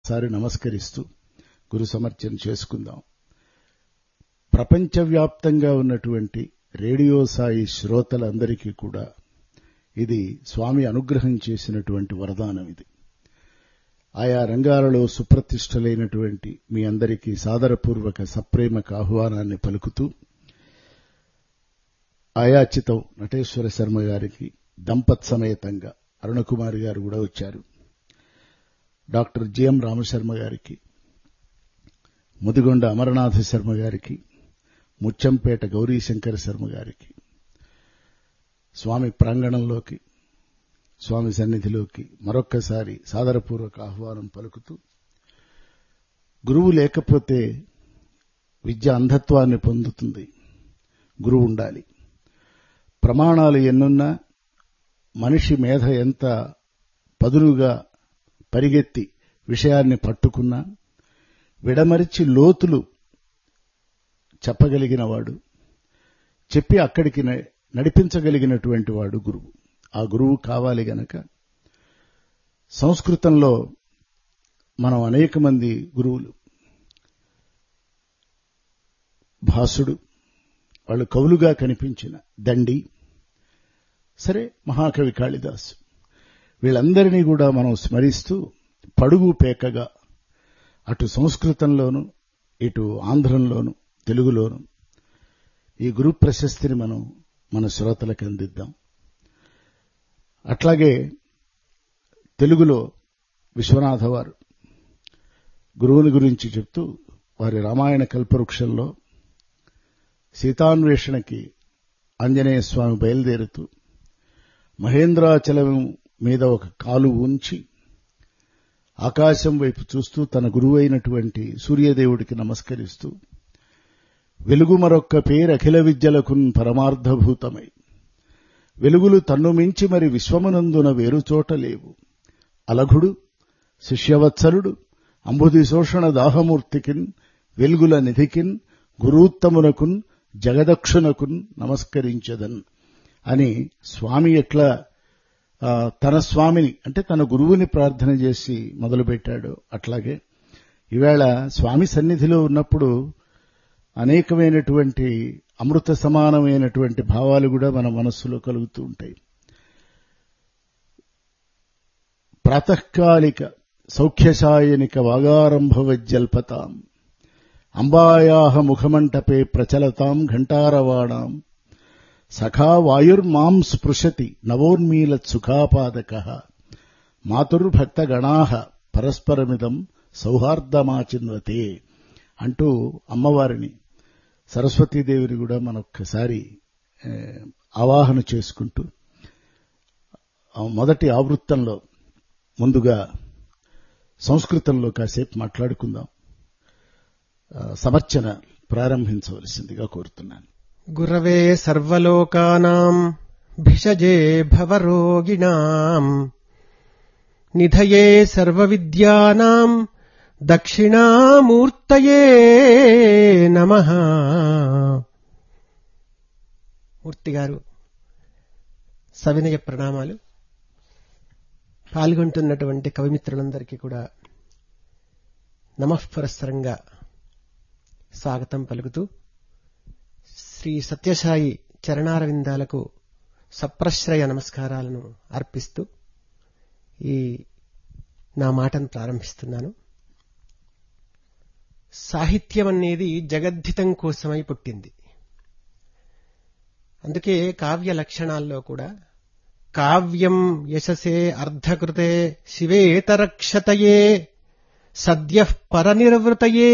ఒకసారి నమస్కరిస్తూ గురు సమర్చన చేసుకుందాం ప్రపంచవ్యాప్తంగా ఉన్నటువంటి రేడియో సాయి శ్రోతలందరికీ కూడా ఇది స్వామి అనుగ్రహం చేసినటువంటి వరదానం ఇది ఆయా రంగాలలో సుప్రతిష్టలైనటువంటి మీ అందరికీ సాదరపూర్వక సప్రేమక ఆహ్వానాన్ని పలుకుతూ ఆయాచితం నటేశ్వర శర్మ గారికి దంపత్ సమేతంగా అరుణకుమారి గారు కూడా వచ్చారు డాక్టర్ జిఎం రామశర్మ గారికి ముదిగొండ అమరనాథ శర్మ గారికి ముచ్చంపేట గౌరీశంకర శర్మ గారికి స్వామి ప్రాంగణంలోకి స్వామి సన్నిధిలోకి మరొక్కసారి సాదరపూర్వక ఆహ్వానం పలుకుతూ గురువు లేకపోతే విద్య అంధత్వాన్ని పొందుతుంది గురువు ఉండాలి ప్రమాణాలు ఎన్నున్నా మనిషి మేధ ఎంత పదునుగా పరిగెత్తి విషయాన్ని పట్టుకున్నా విడమరిచి లోతులు చెప్పగలిగిన వాడు చెప్పి అక్కడికి నడిపించగలిగినటువంటి వాడు గురువు ఆ గురువు కావాలి గనక సంస్కృతంలో మనం అనేక మంది గురువులు భాసుడు వాళ్ళు కవులుగా కనిపించిన దండి సరే మహాకవి కాళిదాసు వీళ్ళందరినీ కూడా మనం స్మరిస్తూ పడుగు పేకగా అటు సంస్కృతంలోను ఇటు ఆంధ్రంలోను తెలుగులోను ఈ గురు ప్రశస్తిని మనం మన శ్రోతలకు అందిద్దాం అట్లాగే తెలుగులో విశ్వనాథ వారు గురువుని గురించి చెప్తూ వారి రామాయణ కల్పవృక్షంలో సీతాన్వేషణకి ఆంజనేయ స్వామి బయలుదేరుతూ మహేంద్రాచలం మీద ఒక కాలు ఉంచి ఆకాశం వైపు చూస్తూ తన గురువైనటువంటి సూర్యదేవుడికి నమస్కరిస్తూ వెలుగు మరొక్క పేరు అఖిల విద్యలకున్ పరమార్థభూతమై వెలుగులు తన్ను మించి మరి విశ్వమునందున వేరుచోట లేవు అలఘుడు శిష్యవత్సలుడు అంబుది శోషణ దాహమూర్తికిన్ వెలుగుల నిధికిన్ గురూత్తమునకున్ జగదక్షునకున్ నమస్కరించదన్ అని స్వామి ఎట్లా తన స్వామిని అంటే తన గురువుని ప్రార్థన చేసి మొదలుపెట్టాడు అట్లాగే ఈవేళ స్వామి సన్నిధిలో ఉన్నప్పుడు అనేకమైనటువంటి అమృత సమానమైనటువంటి భావాలు కూడా మన మనస్సులో కలుగుతూ ఉంటాయి ప్రాతకాలిక సౌఖ్యశాయనిక వాగారంభవజ్జల్పతాం అంబాయాహ ముఖమంటపే ప్రచలతాం ఘంటారవాణాం సఖా వాయుర్మాం స్పృశతి నవోన్మీలత్ సుఖాపాదక మాతుర్భక్తగణా పరస్పరమిదం సౌహార్దమాచిన్వతే అంటూ అమ్మవారిని సరస్వతీదేవిని కూడా మనొక్కసారి ఆవాహన చేసుకుంటూ మొదటి ఆవృత్తంలో ముందుగా సంస్కృతంలో కాసేపు మాట్లాడుకుందాం సమర్చన ప్రారంభించవలసిందిగా కోరుతున్నాను గురవే సర్వలోకానాం భిషజే భవరోగిణాం నిధయే సర్వవిద్యానాం దక్షిణామూర్తయే నమ మూర్తి గారు సవినయ ప్రణామాలు పాల్గొంటున్నటువంటి కవిమిత్రులందరికీ కూడా నమఃపరస్పరంగా స్వాగతం పలుకుతూ శ్రీ సత్యసాయి చరణారవిందాలకు సప్రశ్రయ నమస్కారాలను అర్పిస్తూ ఈ నా మాటను ప్రారంభిస్తున్నాను సాహిత్యం అనేది జగద్ధితం కోసమై పుట్టింది అందుకే కావ్య లక్షణాల్లో కూడా కావ్యం యశసే అర్ధకృతే శివేతరక్షతయే సద్య పరనిర్వృతయే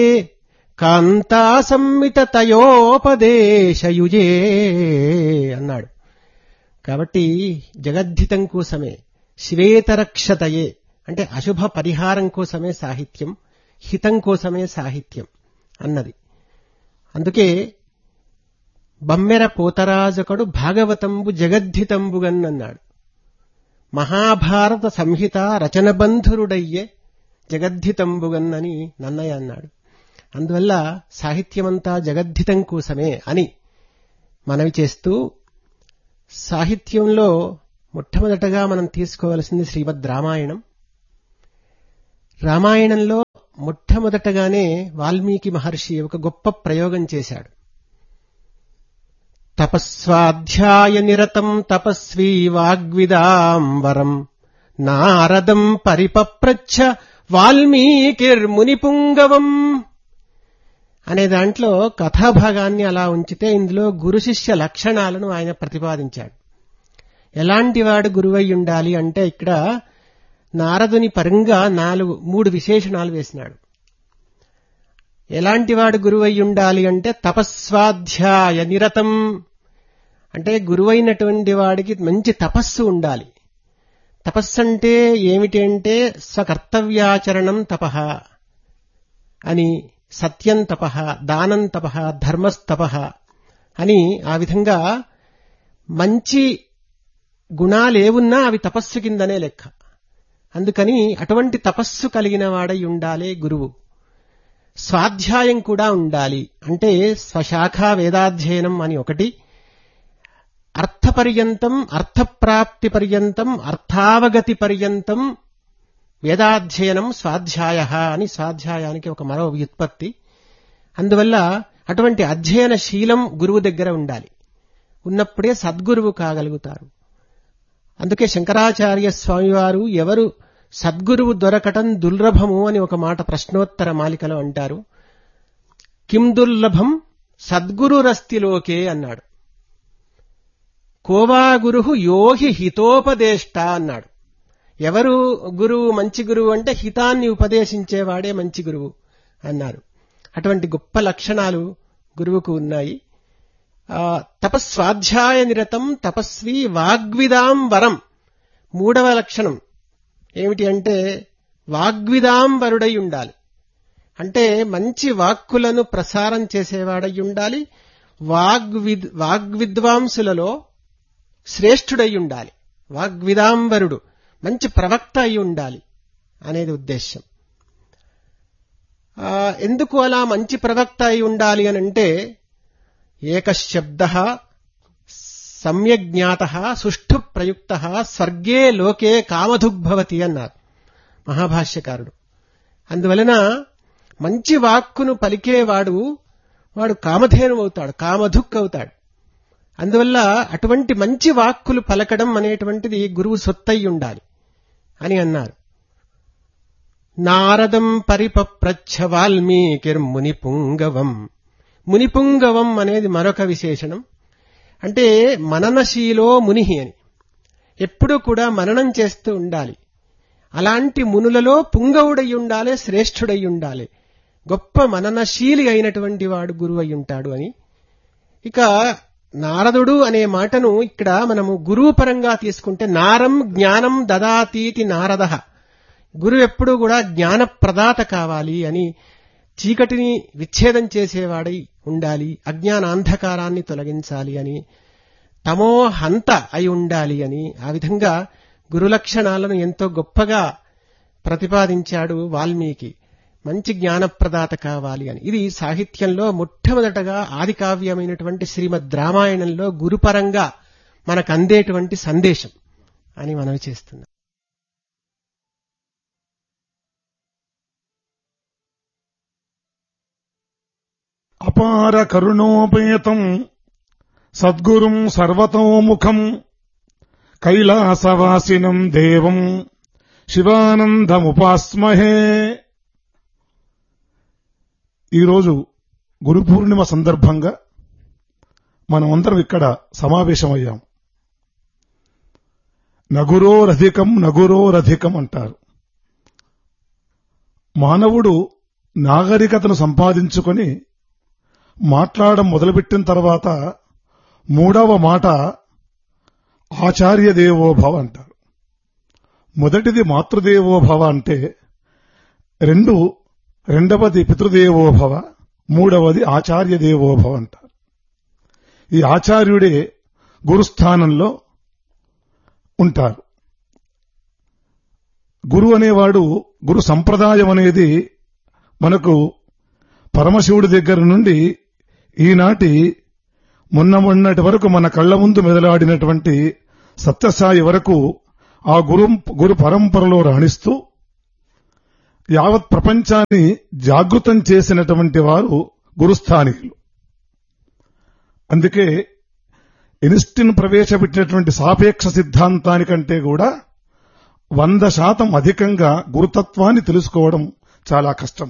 కాంతాసమ్మితయోపదేశయుజే అన్నాడు కాబట్టి జగద్ధితం కోసమే శివేతరక్షతయే అంటే అశుభ పరిహారం కోసమే సాహిత్యం హితం కోసమే సాహిత్యం అన్నది అందుకే బమ్మెర పోతరాజకుడు భాగవతంబు జగద్ధితంబుగన్ అన్నాడు మహాభారత సంహిత రచనబంధురుడయ్యే జగద్ధితంబుగన్ అని నన్నయ్య అన్నాడు అందువల్ల సాహిత్యమంతా జగద్ధితం కోసమే అని మనవి చేస్తూ సాహిత్యంలో మొట్టమొదటగా మనం తీసుకోవలసింది శ్రీమద్ రామాయణం రామాయణంలో మొట్టమొదటగానే వాల్మీకి మహర్షి ఒక గొప్ప ప్రయోగం చేశాడు తపస్వాధ్యాయ నిరతం తపస్వీ వాగ్విదాంబరం నారదం పరిపప్రచ్ఛ వాల్మీకిర్మునిపుంగవం అనే దాంట్లో కథాభాగాన్ని అలా ఉంచితే ఇందులో గురు శిష్య లక్షణాలను ఆయన ప్రతిపాదించాడు ఎలాంటి వాడు గురువై ఉండాలి అంటే ఇక్కడ నారదుని పరంగా నాలుగు మూడు విశేషణాలు వేసినాడు ఎలాంటి వాడు గురువై ఉండాలి అంటే తపస్వాధ్యాయ నిరతం అంటే గురువైనటువంటి వాడికి మంచి తపస్సు ఉండాలి తపస్సు అంటే ఏమిటి అంటే స్వకర్తవ్యాచరణం తప అని సత్యం తప దానం తప ధర్మస్తప అని ఆ విధంగా మంచి గుణాలేవున్నా అవి తపస్సు కిందనే లెక్క అందుకని అటువంటి తపస్సు కలిగిన వాడై ఉండాలి గురువు స్వాధ్యాయం కూడా ఉండాలి అంటే స్వశాఖ వేదాధ్యయనం అని ఒకటి అర్థపర్యంతం అర్థప్రాప్తి పర్యంతం అర్థావగతి పర్యంతం వేదాధ్యయనం స్వాధ్యాయ అని స్వాధ్యాయానికి ఒక మరో వ్యుత్పత్తి అందువల్ల అటువంటి అధ్యయన శీలం గురువు దగ్గర ఉండాలి ఉన్నప్పుడే సద్గురువు కాగలుగుతారు అందుకే శంకరాచార్య స్వామివారు ఎవరు సద్గురువు దొరకటం దుర్లభము అని ఒక మాట ప్రశ్నోత్తర మాలికలో అంటారు కిం దుర్లభం సద్గురురస్తిలోకే అన్నాడు కోవా గురు యోహి హితోపదేష్ట అన్నాడు ఎవరు గురువు మంచి గురువు అంటే హితాన్ని ఉపదేశించేవాడే మంచి గురువు అన్నారు అటువంటి గొప్ప లక్షణాలు గురువుకు ఉన్నాయి తపస్వాధ్యాయ నిరతం తపస్వి వాగ్విదాం వరం మూడవ లక్షణం ఏమిటి అంటే వాగ్విదాం వరుడై ఉండాలి అంటే మంచి వాక్కులను ప్రసారం చేసేవాడై ఉండాలి వాగ్విద్ వాగ్విద్వాంసులలో శ్రేష్ఠుడై ఉండాలి వాగ్విదాంబరుడు మంచి ప్రవక్త అయి ఉండాలి అనేది ఉద్దేశ్యం ఎందుకు అలా మంచి ప్రవక్త అయి ఉండాలి అని అంటే ఏకశబ్ద సమ్యజ్ఞాత సుష్ఠు ప్రయుక్త స్వర్గే లోకే కామధుగ్భవతి అన్నారు మహాభాష్యకారుడు అందువలన మంచి వాక్కును పలికేవాడు వాడు కామధేను అవుతాడు కామధుక్ అవుతాడు అందువల్ల అటువంటి మంచి వాక్కులు పలకడం అనేటువంటిది గురువు సొత్తై ఉండాలి అని అన్నారు నారదం పరిపప్రచ్ఛ వాల్మీకిర్మునిపుంగవం మునిపుంగవం అనేది మరొక విశేషణం అంటే మననశీలో ముని అని ఎప్పుడూ కూడా మననం చేస్తూ ఉండాలి అలాంటి మునులలో పుంగవుడై ఉండాలి శ్రేష్ఠుడై ఉండాలి గొప్ప మననశీలి అయినటువంటి వాడు గురువు అయి ఉంటాడు అని ఇక నారదుడు అనే మాటను ఇక్కడ మనము గురువు పరంగా తీసుకుంటే నారం జ్ఞానం దదాతీతి నారద గురువు ఎప్పుడూ కూడా జ్ఞాన ప్రదాత కావాలి అని చీకటిని విచ్ఛేదం చేసేవాడై ఉండాలి అజ్ఞానాంధకారాన్ని తొలగించాలి అని తమో హంత అయి ఉండాలి అని ఆ విధంగా గురు లక్షణాలను ఎంతో గొప్పగా ప్రతిపాదించాడు వాల్మీకి మంచి జ్ఞానప్రదాత కావాలి అని ఇది సాహిత్యంలో మొట్టమొదటగా ఆది కావ్యమైనటువంటి శ్రీమద్ రామాయణంలో గురుపరంగా మనకు అందేటువంటి సందేశం అని మనవి చేస్తున్నాం అపార కరుణోపేతం సద్గురుం సర్వతోముఖం కైలాసవాసినం దేవం శివానందముపాస్మహే ఈరోజు గురు పూర్ణిమ సందర్భంగా మనమందరం ఇక్కడ సమావేశమయ్యాం నగురోరధికం నగురోరధికం అంటారు మానవుడు నాగరికతను సంపాదించుకొని మాట్లాడడం మొదలుపెట్టిన తర్వాత మూడవ మాట ఆచార్య దేవోభవ అంటారు మొదటిది మాతృదేవోభవ అంటే రెండు రెండవది పితృదేవోభవ మూడవది ఆచార్య దేవోభవ అంటారు ఈ ఆచార్యుడే గురుస్థానంలో ఉంటారు గురు అనేవాడు గురు సంప్రదాయం అనేది మనకు పరమశివుడి దగ్గర నుండి ఈనాటి మొన్న మొన్నటి వరకు మన కళ్ల ముందు మెదలాడినటువంటి సత్యసాయి వరకు ఆ గురు గురు పరంపరలో రాణిస్తూ యావత్ ప్రపంచాన్ని జాగృతం చేసినటువంటి వారు గురుస్థానికులు అందుకే ఎనిస్టిన్ ప్రవేశపెట్టినటువంటి సాపేక్ష సిద్ధాంతానికంటే కూడా వంద శాతం అధికంగా గురుతత్వాన్ని తెలుసుకోవడం చాలా కష్టం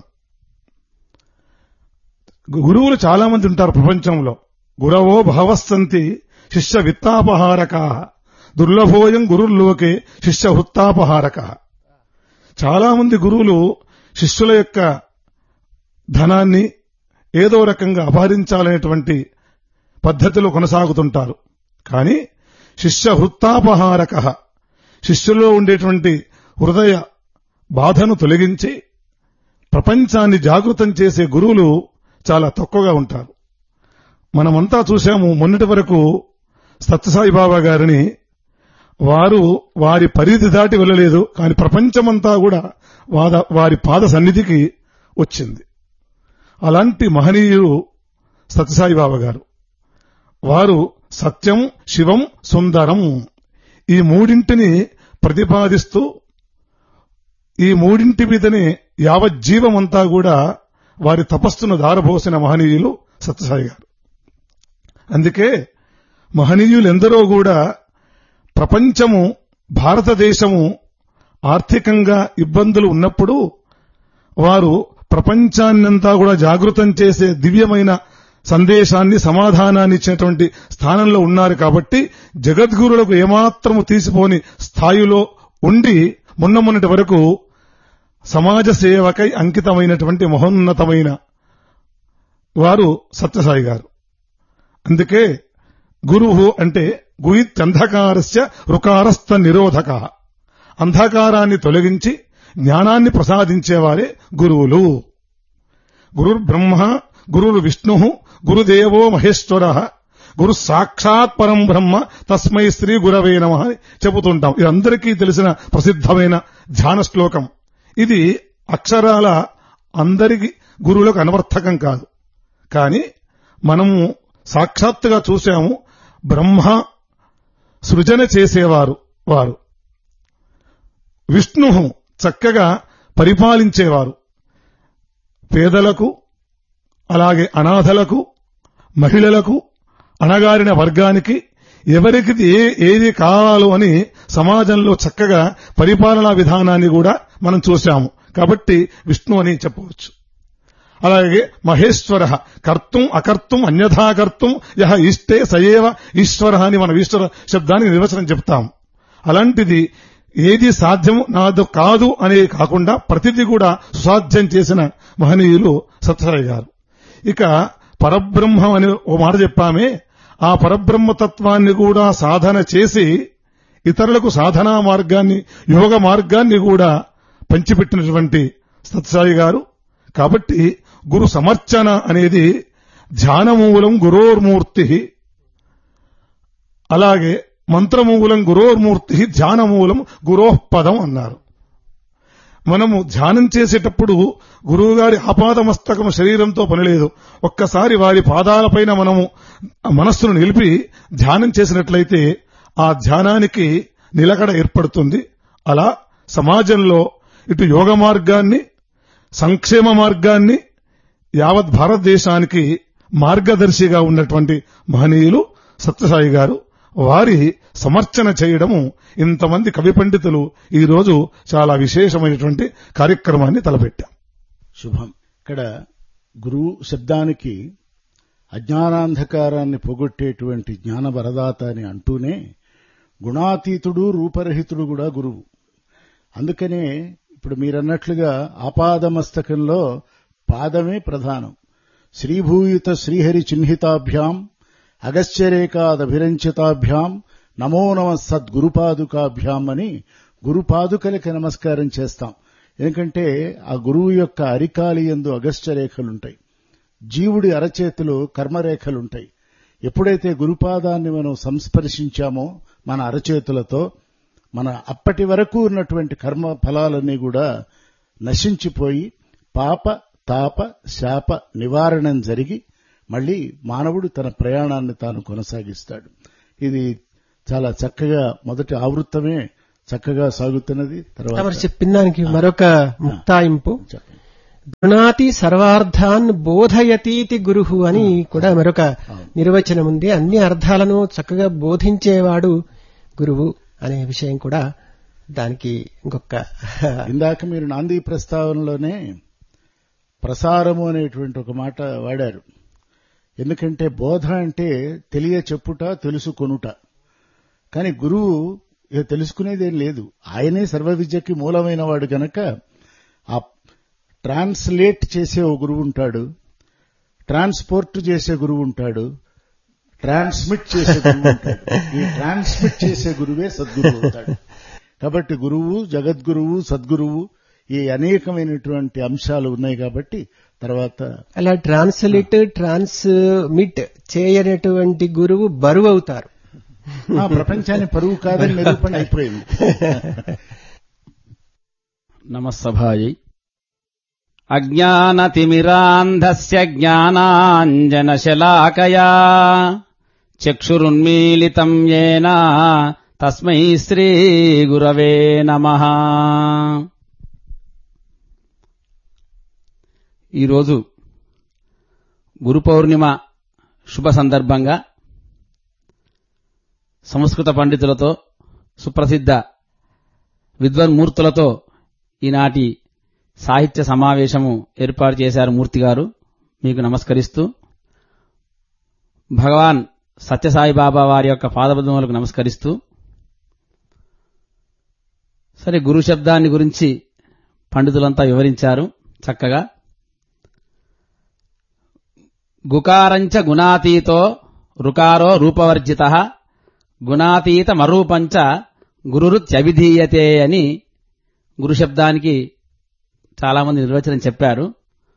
గురువులు చాలా మంది ఉంటారు ప్రపంచంలో గురవో భవస్సంతి శిష్య విత్తాపహారక దుర్లభోయం గురుల్లోకే శిష్య వృత్తాపహారక చాలా మంది గురువులు శిష్యుల యొక్క ధనాన్ని ఏదో రకంగా అపహరించాలనేటువంటి పద్ధతిలో కొనసాగుతుంటారు కానీ శిష్య వృత్తాపహారక శిష్యుల్లో ఉండేటువంటి హృదయ బాధను తొలగించి ప్రపంచాన్ని జాగృతం చేసే గురువులు చాలా తక్కువగా ఉంటారు మనమంతా చూశాము మొన్నటి వరకు సత్యసాయిబాబా గారిని వారు వారి పరిధి దాటి వెళ్ళలేదు కానీ ప్రపంచమంతా కూడా వాద వారి పాద సన్నిధికి వచ్చింది అలాంటి మహనీయుడు సత్యసాయిబాబా గారు వారు సత్యం శివం సుందరం ఈ మూడింటిని ప్రతిపాదిస్తూ ఈ మూడింటి మీదనే యావజ్జీవమంతా కూడా వారి తపస్సును దారబోసిన మహనీయులు సత్యసాయి గారు అందుకే మహనీయులెందరో కూడా ప్రపంచము భారతదేశము ఆర్థికంగా ఇబ్బందులు ఉన్నప్పుడు వారు ప్రపంచాన్నంతా కూడా జాగృతం చేసే దివ్యమైన సందేశాన్ని సమాధానాన్ని ఇచ్చినటువంటి స్థానంలో ఉన్నారు కాబట్టి జగద్గురులకు ఏమాత్రము తీసిపోని స్థాయిలో ఉండి మొన్న మొన్నటి వరకు సమాజ సేవకై అంకితమైనటువంటి మహోన్నతమైన వారు సత్యసాయి గారు అందుకే గురువు అంటే గుయిత్యంధకారస్య రుకారస్థ నిరోధక అంధకారాన్ని తొలగించి జ్ఞానాన్ని ప్రసాదించేవారే గురువులు గురుర్ బ్రహ్మ గురుర్ విష్ణు గురుదేవో మహేశ్వర గురు సాక్షాత్ పరం బ్రహ్మ తస్మై శ్రీ గురవే నమ అని చెబుతుంటాం ఇది అందరికీ తెలిసిన ప్రసిద్ధమైన ధ్యాన శ్లోకం ఇది అక్షరాల అందరికి గురువులకు అనవర్థకం కాదు కానీ మనము సాక్షాత్తుగా చూశాము బ్రహ్మ సృజన చేసేవారు వారు విష్ణు చక్కగా పరిపాలించేవారు పేదలకు అలాగే అనాథలకు మహిళలకు అణగారిన వర్గానికి ఎవరికి ఏ ఏది కావాలో అని సమాజంలో చక్కగా పరిపాలనా విధానాన్ని కూడా మనం చూశాము కాబట్టి విష్ణు అని చెప్పవచ్చు అలాగే మహేశ్వర కర్తం అకర్తం అన్యథా కర్తం యహ ఇష్టే సయేవ ఈశ్వర అని మనం ఈశ్వర శబ్దానికి నిర్వచనం చెప్తాం అలాంటిది ఏది సాధ్యం నాదు కాదు అనేది కాకుండా ప్రతిదీ కూడా సుసాధ్యం చేసిన మహనీయులు సత్యసాయి గారు ఇక పరబ్రహ్మం అని ఓ మాట చెప్పామే ఆ పరబ్రహ్మ తత్వాన్ని కూడా సాధన చేసి ఇతరులకు సాధనా మార్గాన్ని యోగ మార్గాన్ని కూడా పంచిపెట్టినటువంటి సత్యసాయి గారు కాబట్టి గురు సమర్చన అనేది ధ్యానమూలం గురోర్మూర్తి అలాగే మంత్రమూలం గురోర్మూర్తి ధ్యానమూలం గురోపదం అన్నారు మనము ధ్యానం చేసేటప్పుడు గురువుగారి ఆపాదమస్తకం శరీరంతో పనిలేదు ఒక్కసారి వారి పాదాలపైన మనము మనస్సును నిలిపి ధ్యానం చేసినట్లయితే ఆ ధ్యానానికి నిలకడ ఏర్పడుతుంది అలా సమాజంలో ఇటు యోగ మార్గాన్ని సంక్షేమ మార్గాన్ని యావత్ భారతదేశానికి మార్గదర్శిగా ఉన్నటువంటి మహనీయులు సత్యసాయి గారు వారి సమర్చన చేయడము ఇంతమంది కవి పండితులు ఈరోజు చాలా విశేషమైనటువంటి కార్యక్రమాన్ని తలపెట్టాం శుభం ఇక్కడ గురువు శబ్దానికి అజ్ఞానాంధకారాన్ని పోగొట్టేటువంటి జ్ఞాన వరదాత అని అంటూనే గుణాతీతుడు రూపరహితుడు కూడా గురువు అందుకనే ఇప్పుడు మీరన్నట్లుగా ఆపాదమస్తకంలో పాదమే ప్రధానం శ్రీభూయుత శ్రీహరి చిహ్నితాభ్యాం అగస్త్యరేకాదభిరంచితాభ్యాం నమో నమ సద్గురుపాదుకాభ్యాం అని గురుపాదుకలకి నమస్కారం చేస్తాం ఎందుకంటే ఆ గురువు యొక్క అరికాలి ఎందు అగస్త్యరేఖలుంటాయి జీవుడి అరచేతిలో కర్మరేఖలుంటాయి ఎప్పుడైతే గురుపాదాన్ని మనం సంస్పర్శించామో మన అరచేతులతో మన అప్పటి వరకు ఉన్నటువంటి కర్మ ఫలాలన్నీ కూడా నశించిపోయి పాప తాప శాప నివారణం జరిగి మళ్ళీ మానవుడు తన ప్రయాణాన్ని తాను కొనసాగిస్తాడు ఇది చాలా చక్కగా మొదటి ఆవృత్తమే చక్కగా సాగుతున్నది తమరు తర్వాత చెప్పిన దానికి మరొక ముక్తాయింపు చెప్పండి. గృణాతి సర్వార్థాన్ బోధయతీతి గురుహు అని కూడా మరొక నిర్వచనం ఉంది అన్ని అర్థాలను చక్కగా బోధించేవాడు గురువు అనే విషయం కూడా దానికి ఇంకొక ఇందాక మీరు నాంది ప్రస్తావనలోనే ప్రసారము అనేటువంటి ఒక మాట వాడారు ఎందుకంటే బోధ అంటే తెలియ చెప్పుట తెలుసుకొనుట కానీ గురువు ఇక తెలుసుకునేదేం లేదు ఆయనే సర్వ విద్యకి మూలమైన వాడు గనక ఆ ట్రాన్స్లేట్ చేసే ఓ గురువు ఉంటాడు ట్రాన్స్పోర్ట్ చేసే గురువు ఉంటాడు ట్రాన్స్మిట్ చేసే గురువు ఉంటాడు ఈ ట్రాన్స్మిట్ చేసే గురువే సద్గురువు అవుతాడు కాబట్టి గురువు జగద్గురువు సద్గురువు ఈ అనేకమైనటువంటి అంశాలు ఉన్నాయి కాబట్టి తర్వాత అలా ట్రాన్స్లేట్ ట్రాన్స్మిట్ చేయనటువంటి గురువు బరువు అవుతారు ఆ ప్రపంచాన్ని పరువు కాదని నిరూపణ అయిపోయింది నమస్సభాయై అజ్ఞానతిమిరాంధస్య జ్ఞానాంజనశలాకయా చక్షురున్మీలితం ఏన తస్మై శ్రీగురవే నమః ఈరోజు గురు పౌర్ణిమ శుభ సందర్భంగా సంస్కృత పండితులతో సుప్రసిద్ధ విద్వన్మూర్తులతో ఈనాటి సాహిత్య సమావేశము ఏర్పాటు చేశారు మూర్తి గారు మీకు నమస్కరిస్తూ భగవాన్ సత్యసాయి బాబా వారి యొక్క పాదపద్మములకు నమస్కరిస్తూ సరే గురు శబ్దాన్ని గురించి పండితులంతా వివరించారు చక్కగా గుకారంచ గుణాతీతో రుకారో రూపవర్జిత గుణాతీత మరూపంచ గురురుత్యభిధీయతే అని గురు శబ్దానికి చాలామంది నిర్వచనం చెప్పారు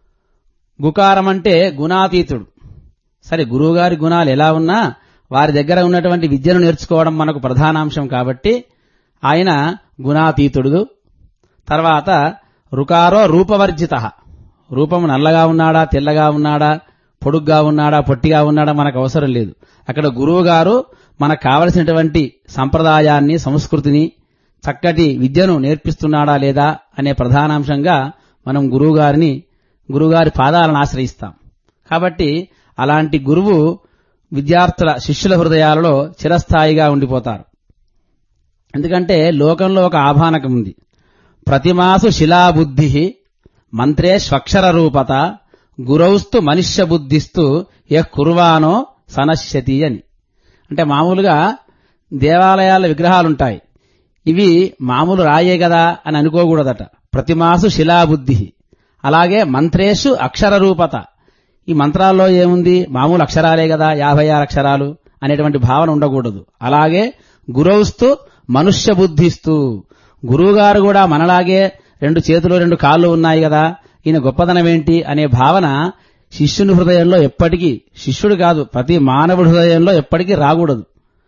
గుకారం అంటే గుణాతీతుడు సరే గురువుగారి గుణాలు ఎలా ఉన్నా వారి దగ్గర ఉన్నటువంటి విద్యను నేర్చుకోవడం మనకు ప్రధానాంశం కాబట్టి ఆయన గుణాతీతుడు తర్వాత రుకారో రూపవర్జిత రూపం నల్లగా ఉన్నాడా తెల్లగా ఉన్నాడా పొడుగ్గా ఉన్నాడా పొట్టిగా ఉన్నాడా మనకు అవసరం లేదు అక్కడ గురువు గారు మనకు కావలసినటువంటి సంప్రదాయాన్ని సంస్కృతిని చక్కటి విద్యను నేర్పిస్తున్నాడా లేదా అనే ప్రధానాంశంగా మనం గురువుగారిని గురువుగారి పాదాలను ఆశ్రయిస్తాం కాబట్టి అలాంటి గురువు విద్యార్థుల శిష్యుల హృదయాలలో చిరస్థాయిగా ఉండిపోతారు ఎందుకంటే లోకంలో ఒక ఆభానకం ఉంది ప్రతిమాసు శిలాబుద్ధి మంత్రే స్వక్షర రూపత గురౌస్తు మనుష్య బుద్ధిస్తూ యః కుర్వానో సనశ్యతి అని అంటే మామూలుగా దేవాలయాల విగ్రహాలుంటాయి ఇవి మామూలు రాయే కదా అని అనుకోకూడదట ప్రతిమాసు శిలాబుద్ధి అలాగే మంత్రేషు అక్షర రూపత ఈ మంత్రాల్లో ఏముంది మామూలు అక్షరాలే కదా యాభై ఆరు అక్షరాలు అనేటువంటి భావన ఉండకూడదు అలాగే గురౌస్తూ మనుష్య బుద్ధిస్తూ గురువుగారు కూడా మనలాగే రెండు చేతులు రెండు కాళ్ళు ఉన్నాయి కదా ఈయన గొప్పదనం ఏంటి అనే భావన శిష్యుని హృదయంలో ఎప్పటికీ శిష్యుడు కాదు ప్రతి మానవుడి హృదయంలో ఎప్పటికీ రాకూడదు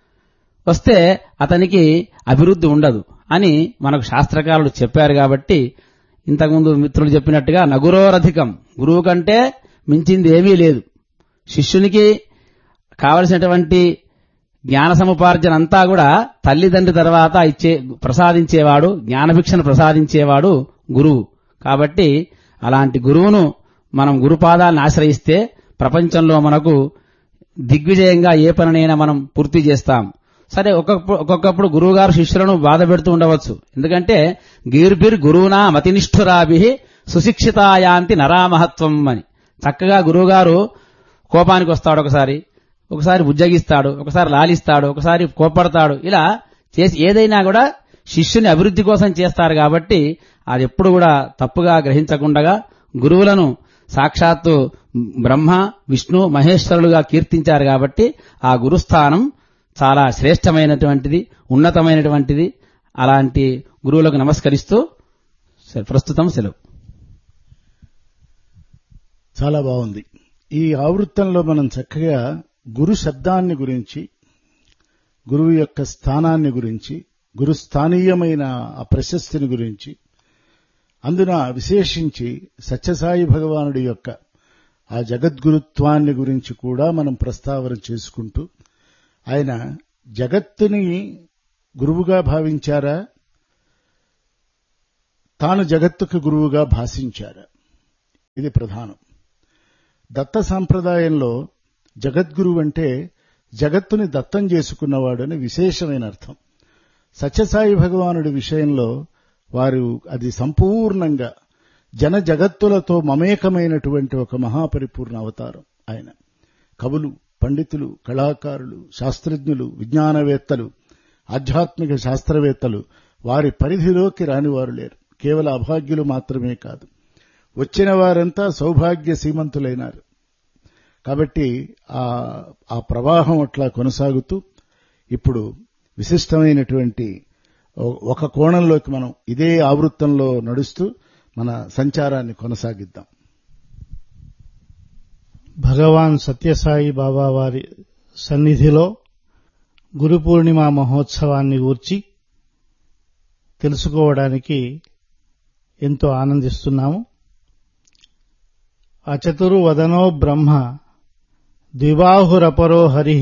వస్తే అతనికి అభివృద్ధి ఉండదు అని మనకు శాస్త్రకారులు చెప్పారు కాబట్టి ఇంతకుముందు మిత్రులు చెప్పినట్టుగా నగురోరధికం గురువు కంటే మించింది ఏమీ లేదు శిష్యునికి కావలసినటువంటి జ్ఞాన సముపార్జన అంతా కూడా తల్లిదండ్రి తర్వాత ఇచ్చే ప్రసాదించేవాడు జ్ఞానభిక్షను ప్రసాదించేవాడు గురువు కాబట్టి అలాంటి గురువును మనం గురుపాదాలను ఆశ్రయిస్తే ప్రపంచంలో మనకు దిగ్విజయంగా ఏ పనినైనా మనం పూర్తి చేస్తాం సరే ఒక్కొక్క ఒక్కొక్కప్పుడు గురువుగారు శిష్యులను బాధ పెడుతూ ఉండవచ్చు ఎందుకంటే గీర్భిర్ గురువునా మతినిష్ఠురాభి సుశిక్షితాయాంతి నరామహత్వం అని చక్కగా గురువుగారు కోపానికి వస్తాడు ఒకసారి ఒకసారి బుజ్జగిస్తాడు ఒకసారి లాలిస్తాడు ఒకసారి కోపడతాడు ఇలా చేసి ఏదైనా కూడా శిష్యుని అభివృద్ధి కోసం చేస్తారు కాబట్టి అది ఎప్పుడు కూడా తప్పుగా గ్రహించకుండా గురువులను సాక్షాత్తు బ్రహ్మ విష్ణు మహేశ్వరులుగా కీర్తించారు కాబట్టి ఆ గురుస్థానం చాలా శ్రేష్టమైనటువంటిది ఉన్నతమైనటువంటిది అలాంటి గురువులకు నమస్కరిస్తూ సరే, ప్రస్తుతం సెలవు చాలా బాగుంది ఈ ఆవృత్తంలో మనం చక్కగా గురు శబ్దాన్ని గురించి గురువు యొక్క స్థానాన్ని గురించి గురుస్థానీయమైన ఆ ప్రశస్తిని గురించి అందున విశేషించి సత్యసాయి భగవానుడి యొక్క ఆ జగద్గురుత్వాన్ని గురించి కూడా మనం ప్రస్తావన చేసుకుంటూ ఆయన జగత్తుని గురువుగా భావించారా తాను జగత్తుకు గురువుగా భాషించారు ఇది ప్రధానం దత్త సాంప్రదాయంలో జగద్గురువు అంటే జగత్తుని దత్తం చేసుకున్నవాడు అని విశేషమైన అర్థం సత్యసాయి భగవానుడి విషయంలో వారు అది సంపూర్ణంగా జన జగత్తులతో మమేకమైనటువంటి ఒక మహాపరిపూర్ణ అవతారం ఆయన కవులు పండితులు కళాకారులు శాస్త్రజ్ఞులు విజ్ఞానవేత్తలు ఆధ్యాత్మిక శాస్త్రవేత్తలు వారి పరిధిలోకి రానివారు లేరు కేవల అభాగ్యులు మాత్రమే కాదు వచ్చిన వారంతా సౌభాగ్య సీమంతులైనారు కాబట్టి ఆ ఆ ప్రవాహం అట్లా కొనసాగుతూ ఇప్పుడు విశిష్టమైనటువంటి ఒక కోణంలోకి మనం ఇదే ఆవృత్తంలో నడుస్తూ మన సంచారాన్ని కొనసాగిద్దాం భగవాన్ సత్యసాయి బాబా వారి సన్నిధిలో గురు పూర్ణిమ మహోత్సవాన్ని గూర్చి తెలుసుకోవడానికి ఎంతో ఆనందిస్తున్నాము అచతుర్వదనో బ్రహ్మ ద్విబాహురపరో హరి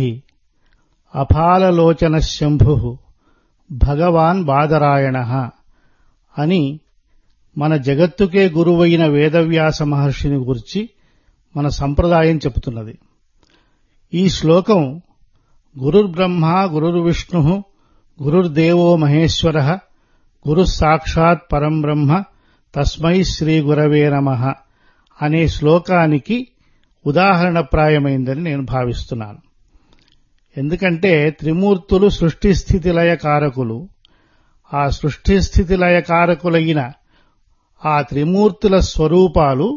అఫాలలోచన శంభు భగవాన్ బాదరాయణ అని మన జగత్తుకే గురువైన వేదవ్యాస మహర్షిని గురించి మన సంప్రదాయం చెబుతున్నది ఈ శ్లోకం గురుర్బ్రహ్మ గురుర్విష్ణు గురుర్దేవో మహేశ్వర గురు సాక్షాత్ పరం బ్రహ్మ తస్మై శ్రీ గురవే నమ అనే శ్లోకానికి ఉదాహరణప్రాయమైందని నేను భావిస్తున్నాను ఎందుకంటే త్రిమూర్తులు సృష్టి స్థితి లయ కారకులు ఆ సృష్టి స్థితి లయ కారకులైన ఆ త్రిమూర్తుల స్వరూపాలు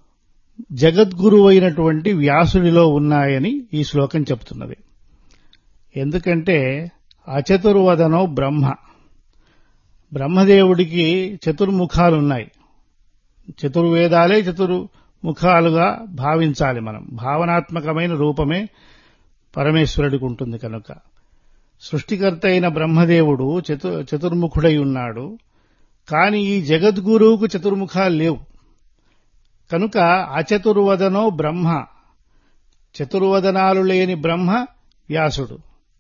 జగద్గురువైనటువంటి వ్యాసుడిలో ఉన్నాయని ఈ శ్లోకం చెప్తున్నది ఎందుకంటే అచతుర్వదనో బ్రహ్మ బ్రహ్మదేవుడికి చతుర్ముఖాలున్నాయి చతుర్వేదాలే చతుర్ముఖాలుగా భావించాలి మనం భావనాత్మకమైన రూపమే పరమేశ్వరుడికి ఉంటుంది కనుక సృష్టికర్త అయిన బ్రహ్మదేవుడు చతు చతుర్ముఖుడై ఉన్నాడు కాని ఈ జగద్గురువుకు చతుర్ముఖాలు లేవు కనుక అచతుర్వదనో బ్రహ్మ చతుర్వదనాలు లేని బ్రహ్మ వ్యాసుడు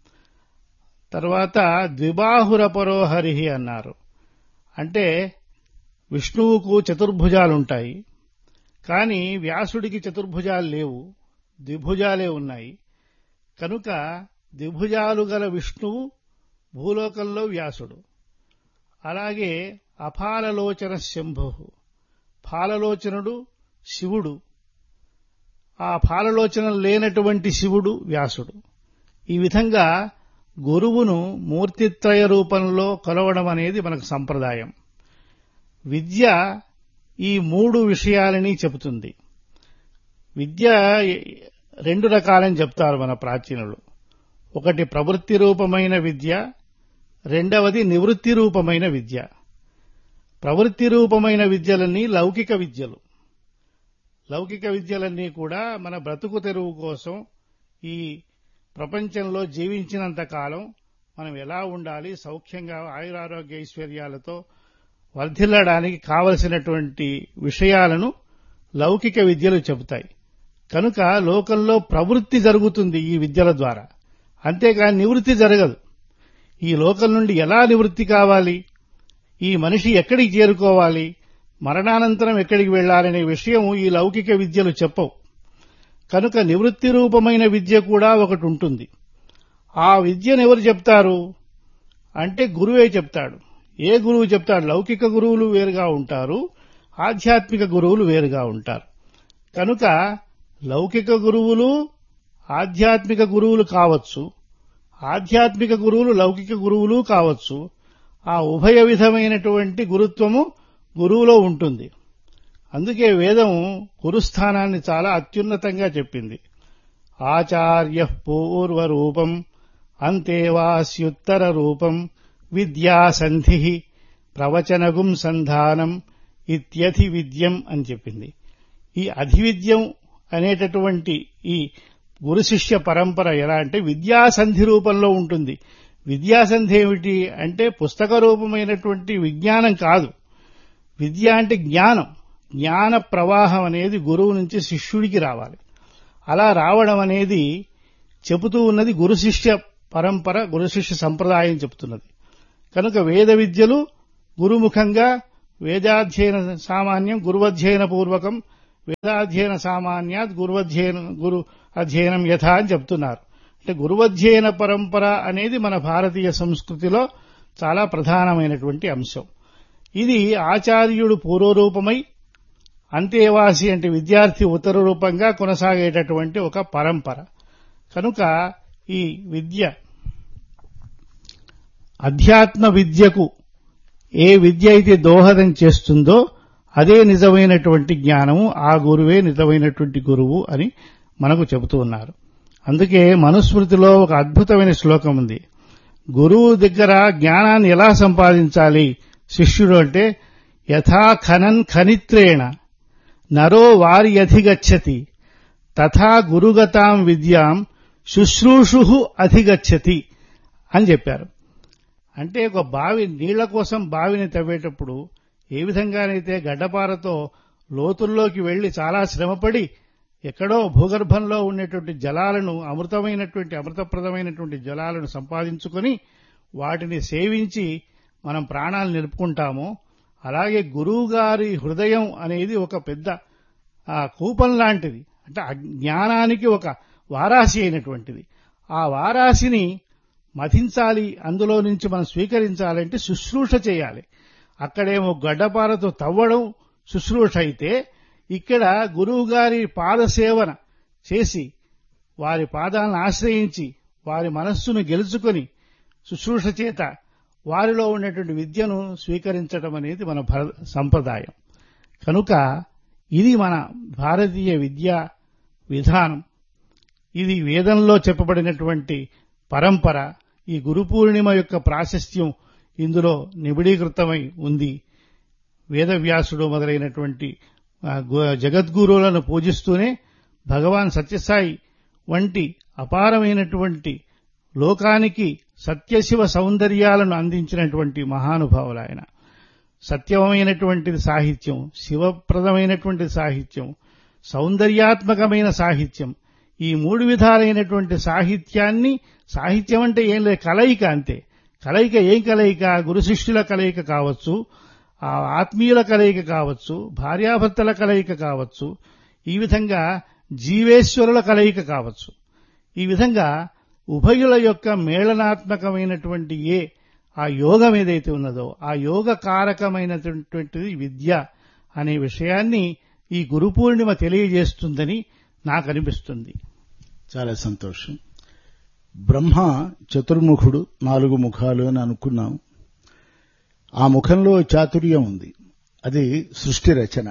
తర్వాత ద్విబాహురపరో హరిహి అన్నారు అంటే విష్ణువుకు చతుర్భుజాలుంటాయి కాని వ్యాసుడికి చతుర్భుజాలు లేవు ద్విభుజాలే ఉన్నాయి కనుక ద్విభుజాలు గల విష్ణువు భూలోకంలో వ్యాసుడు అలాగే అఫాలలోచన శంభు ఫాలలోచనుడు శివుడు ఆ ఫాలలోచన లేనటువంటి శివుడు వ్యాసుడు ఈ విధంగా గురువును మూర్తిత్రయ రూపంలో కొలవడం అనేది మనకు సంప్రదాయం విద్య ఈ మూడు విషయాలని చెబుతుంది విద్య రెండు రకాలని చెప్తారు మన ప్రాచీనులు ఒకటి ప్రవృత్తి రూపమైన విద్య రెండవది నివృత్తి రూపమైన విద్య ప్రవృత్తి రూపమైన విద్యలన్నీ లౌకిక విద్యలు లౌకిక విద్యలన్నీ కూడా మన బ్రతుకు తెరువు కోసం ఈ ప్రపంచంలో జీవించినంత కాలం మనం ఎలా ఉండాలి సౌఖ్యంగా ఆయురారోగ్య ఐశ్వర్యాలతో వర్ధిల్లడానికి కావలసినటువంటి విషయాలను లౌకిక విద్యలు చెబుతాయి కనుక లోకంలో ప్రవృత్తి జరుగుతుంది ఈ విద్యల ద్వారా అంతేకాని నివృత్తి జరగదు ఈ లోకం నుండి ఎలా నివృత్తి కావాలి ఈ మనిషి ఎక్కడికి చేరుకోవాలి మరణానంతరం ఎక్కడికి వెళ్లాలనే విషయం ఈ లౌకిక విద్యలు చెప్పవు కనుక నివృత్తి రూపమైన విద్య కూడా ఒకటి ఉంటుంది ఆ విద్యను ఎవరు చెప్తారు అంటే గురువే చెప్తాడు ఏ గురువు చెప్తాడు లౌకిక గురువులు వేరుగా ఉంటారు ఆధ్యాత్మిక గురువులు వేరుగా ఉంటారు కనుక లౌకిక గురువులు ఆధ్యాత్మిక గురువులు కావచ్చు ఆధ్యాత్మిక గురువులు లౌకిక గురువులు కావచ్చు ఆ ఉభయ విధమైనటువంటి గురుత్వము గురువులో ఉంటుంది అందుకే వేదం గురుస్థానాన్ని చాలా అత్యున్నతంగా చెప్పింది ఆచార్య పూర్వరూపం అంతేవాస్యుత్తర రూపం విద్యాసంధి ప్రవచనగుం సంధానం ఇత్యధి విద్యం అని చెప్పింది ఈ అధివిద్యం అనేటటువంటి ఈ గురు శిష్య పరంపర ఎలా అంటే విద్యాసంధి రూపంలో ఉంటుంది విద్యాసంధి ఏమిటి అంటే పుస్తక రూపమైనటువంటి విజ్ఞానం కాదు విద్య అంటే జ్ఞానం జ్ఞాన ప్రవాహం అనేది గురువు నుంచి శిష్యుడికి రావాలి అలా రావడం అనేది చెబుతూ ఉన్నది గురు శిష్య పరంపర గురు శిష్య సంప్రదాయం చెబుతున్నది కనుక వేద విద్యలు గురుముఖంగా వేదాధ్యయన సామాన్యం గురువధ్యయన పూర్వకం వేదాధ్యయన సామాన్యాత్ గురువధ్యయన గురు అధ్యయనం యథ అని చెప్తున్నారు అంటే గురువధ్యయన పరంపర అనేది మన భారతీయ సంస్కృతిలో చాలా ప్రధానమైనటువంటి అంశం ఇది ఆచార్యుడు పూర్వరూపమై అంతేవాసి అంటే విద్యార్థి ఉత్తర రూపంగా కొనసాగేటటువంటి ఒక పరంపర కనుక ఈ విద్య అధ్యాత్మ విద్యకు ఏ విద్య అయితే దోహదం చేస్తుందో అదే నిజమైనటువంటి జ్ఞానము ఆ గురువే నిజమైనటువంటి గురువు అని మనకు చెబుతూ ఉన్నారు అందుకే మనుస్మృతిలో ఒక అద్భుతమైన శ్లోకం ఉంది గురువు దగ్గర జ్ఞానాన్ని ఎలా సంపాదించాలి శిష్యుడు అంటే యథా ఖనన్ ఖనిత్రేణ నరో వారి అధిగచ్చతి తథా గురుగతాం విద్యాం శుశ్రూషు అధిగచ్చతి అని చెప్పారు అంటే ఒక బావి నీళ్ల కోసం బావిని తవ్వేటప్పుడు ఏ విధంగానైతే గడ్డపారతో లోతుల్లోకి వెళ్లి చాలా శ్రమపడి ఎక్కడో భూగర్భంలో ఉండేటువంటి జలాలను అమృతమైనటువంటి అమృతప్రదమైనటువంటి జలాలను సంపాదించుకొని వాటిని సేవించి మనం ప్రాణాలు నిలుపుకుంటామో అలాగే గురువుగారి హృదయం అనేది ఒక పెద్ద ఆ కూపం లాంటిది అంటే జ్ఞానానికి ఒక వారాసి అయినటువంటిది ఆ వారాసిని మథించాలి అందులో నుంచి మనం స్వీకరించాలంటే శుశ్రూష చేయాలి అక్కడేమో గడ్డపారతో తవ్వడం శుశ్రూష అయితే ఇక్కడ గురువుగారి పాదసేవన చేసి వారి పాదాలను ఆశ్రయించి వారి మనస్సును గెలుచుకొని శుశ్రూష చేత వారిలో ఉన్నటువంటి విద్యను స్వీకరించడం అనేది మన సంప్రదాయం కనుక ఇది మన భారతీయ విద్యా విధానం ఇది వేదంలో చెప్పబడినటువంటి పరంపర ఈ గురు పూర్ణిమ యొక్క ప్రాశస్త్యం ఇందులో నిబిడీకృతమై ఉంది వేదవ్యాసుడు మొదలైనటువంటి జగద్గురువులను పూజిస్తూనే భగవాన్ సత్యసాయి వంటి అపారమైనటువంటి లోకానికి సత్యశివ సౌందర్యాలను అందించినటువంటి మహానుభావులు ఆయన సత్యమైనటువంటిది సాహిత్యం శివప్రదమైనటువంటి సాహిత్యం సౌందర్యాత్మకమైన సాహిత్యం ఈ మూడు విధాలైనటువంటి సాహిత్యాన్ని సాహిత్యం అంటే ఏం లేదు కలయిక అంతే కలయిక ఏం కలయిక గురు శిష్యుల కలయిక కావచ్చు ఆ ఆత్మీయుల కలయిక కావచ్చు భార్యాభర్తల కలయిక కావచ్చు ఈ విధంగా జీవేశ్వరుల కలయిక కావచ్చు ఈ విధంగా ఉభయుల యొక్క మేళనాత్మకమైనటువంటి ఏ ఆ యోగం ఏదైతే ఉన్నదో ఆ యోగ కారకమైనటువంటిది విద్య అనే విషయాన్ని ఈ గురు పూర్ణిమ తెలియజేస్తుందని నాకు అనిపిస్తుంది చాలా సంతోషం బ్రహ్మ చతుర్ముఖుడు నాలుగు ముఖాలు అని అనుకున్నాం ఆ ముఖంలో చాతుర్యం ఉంది అది సృష్టి రచన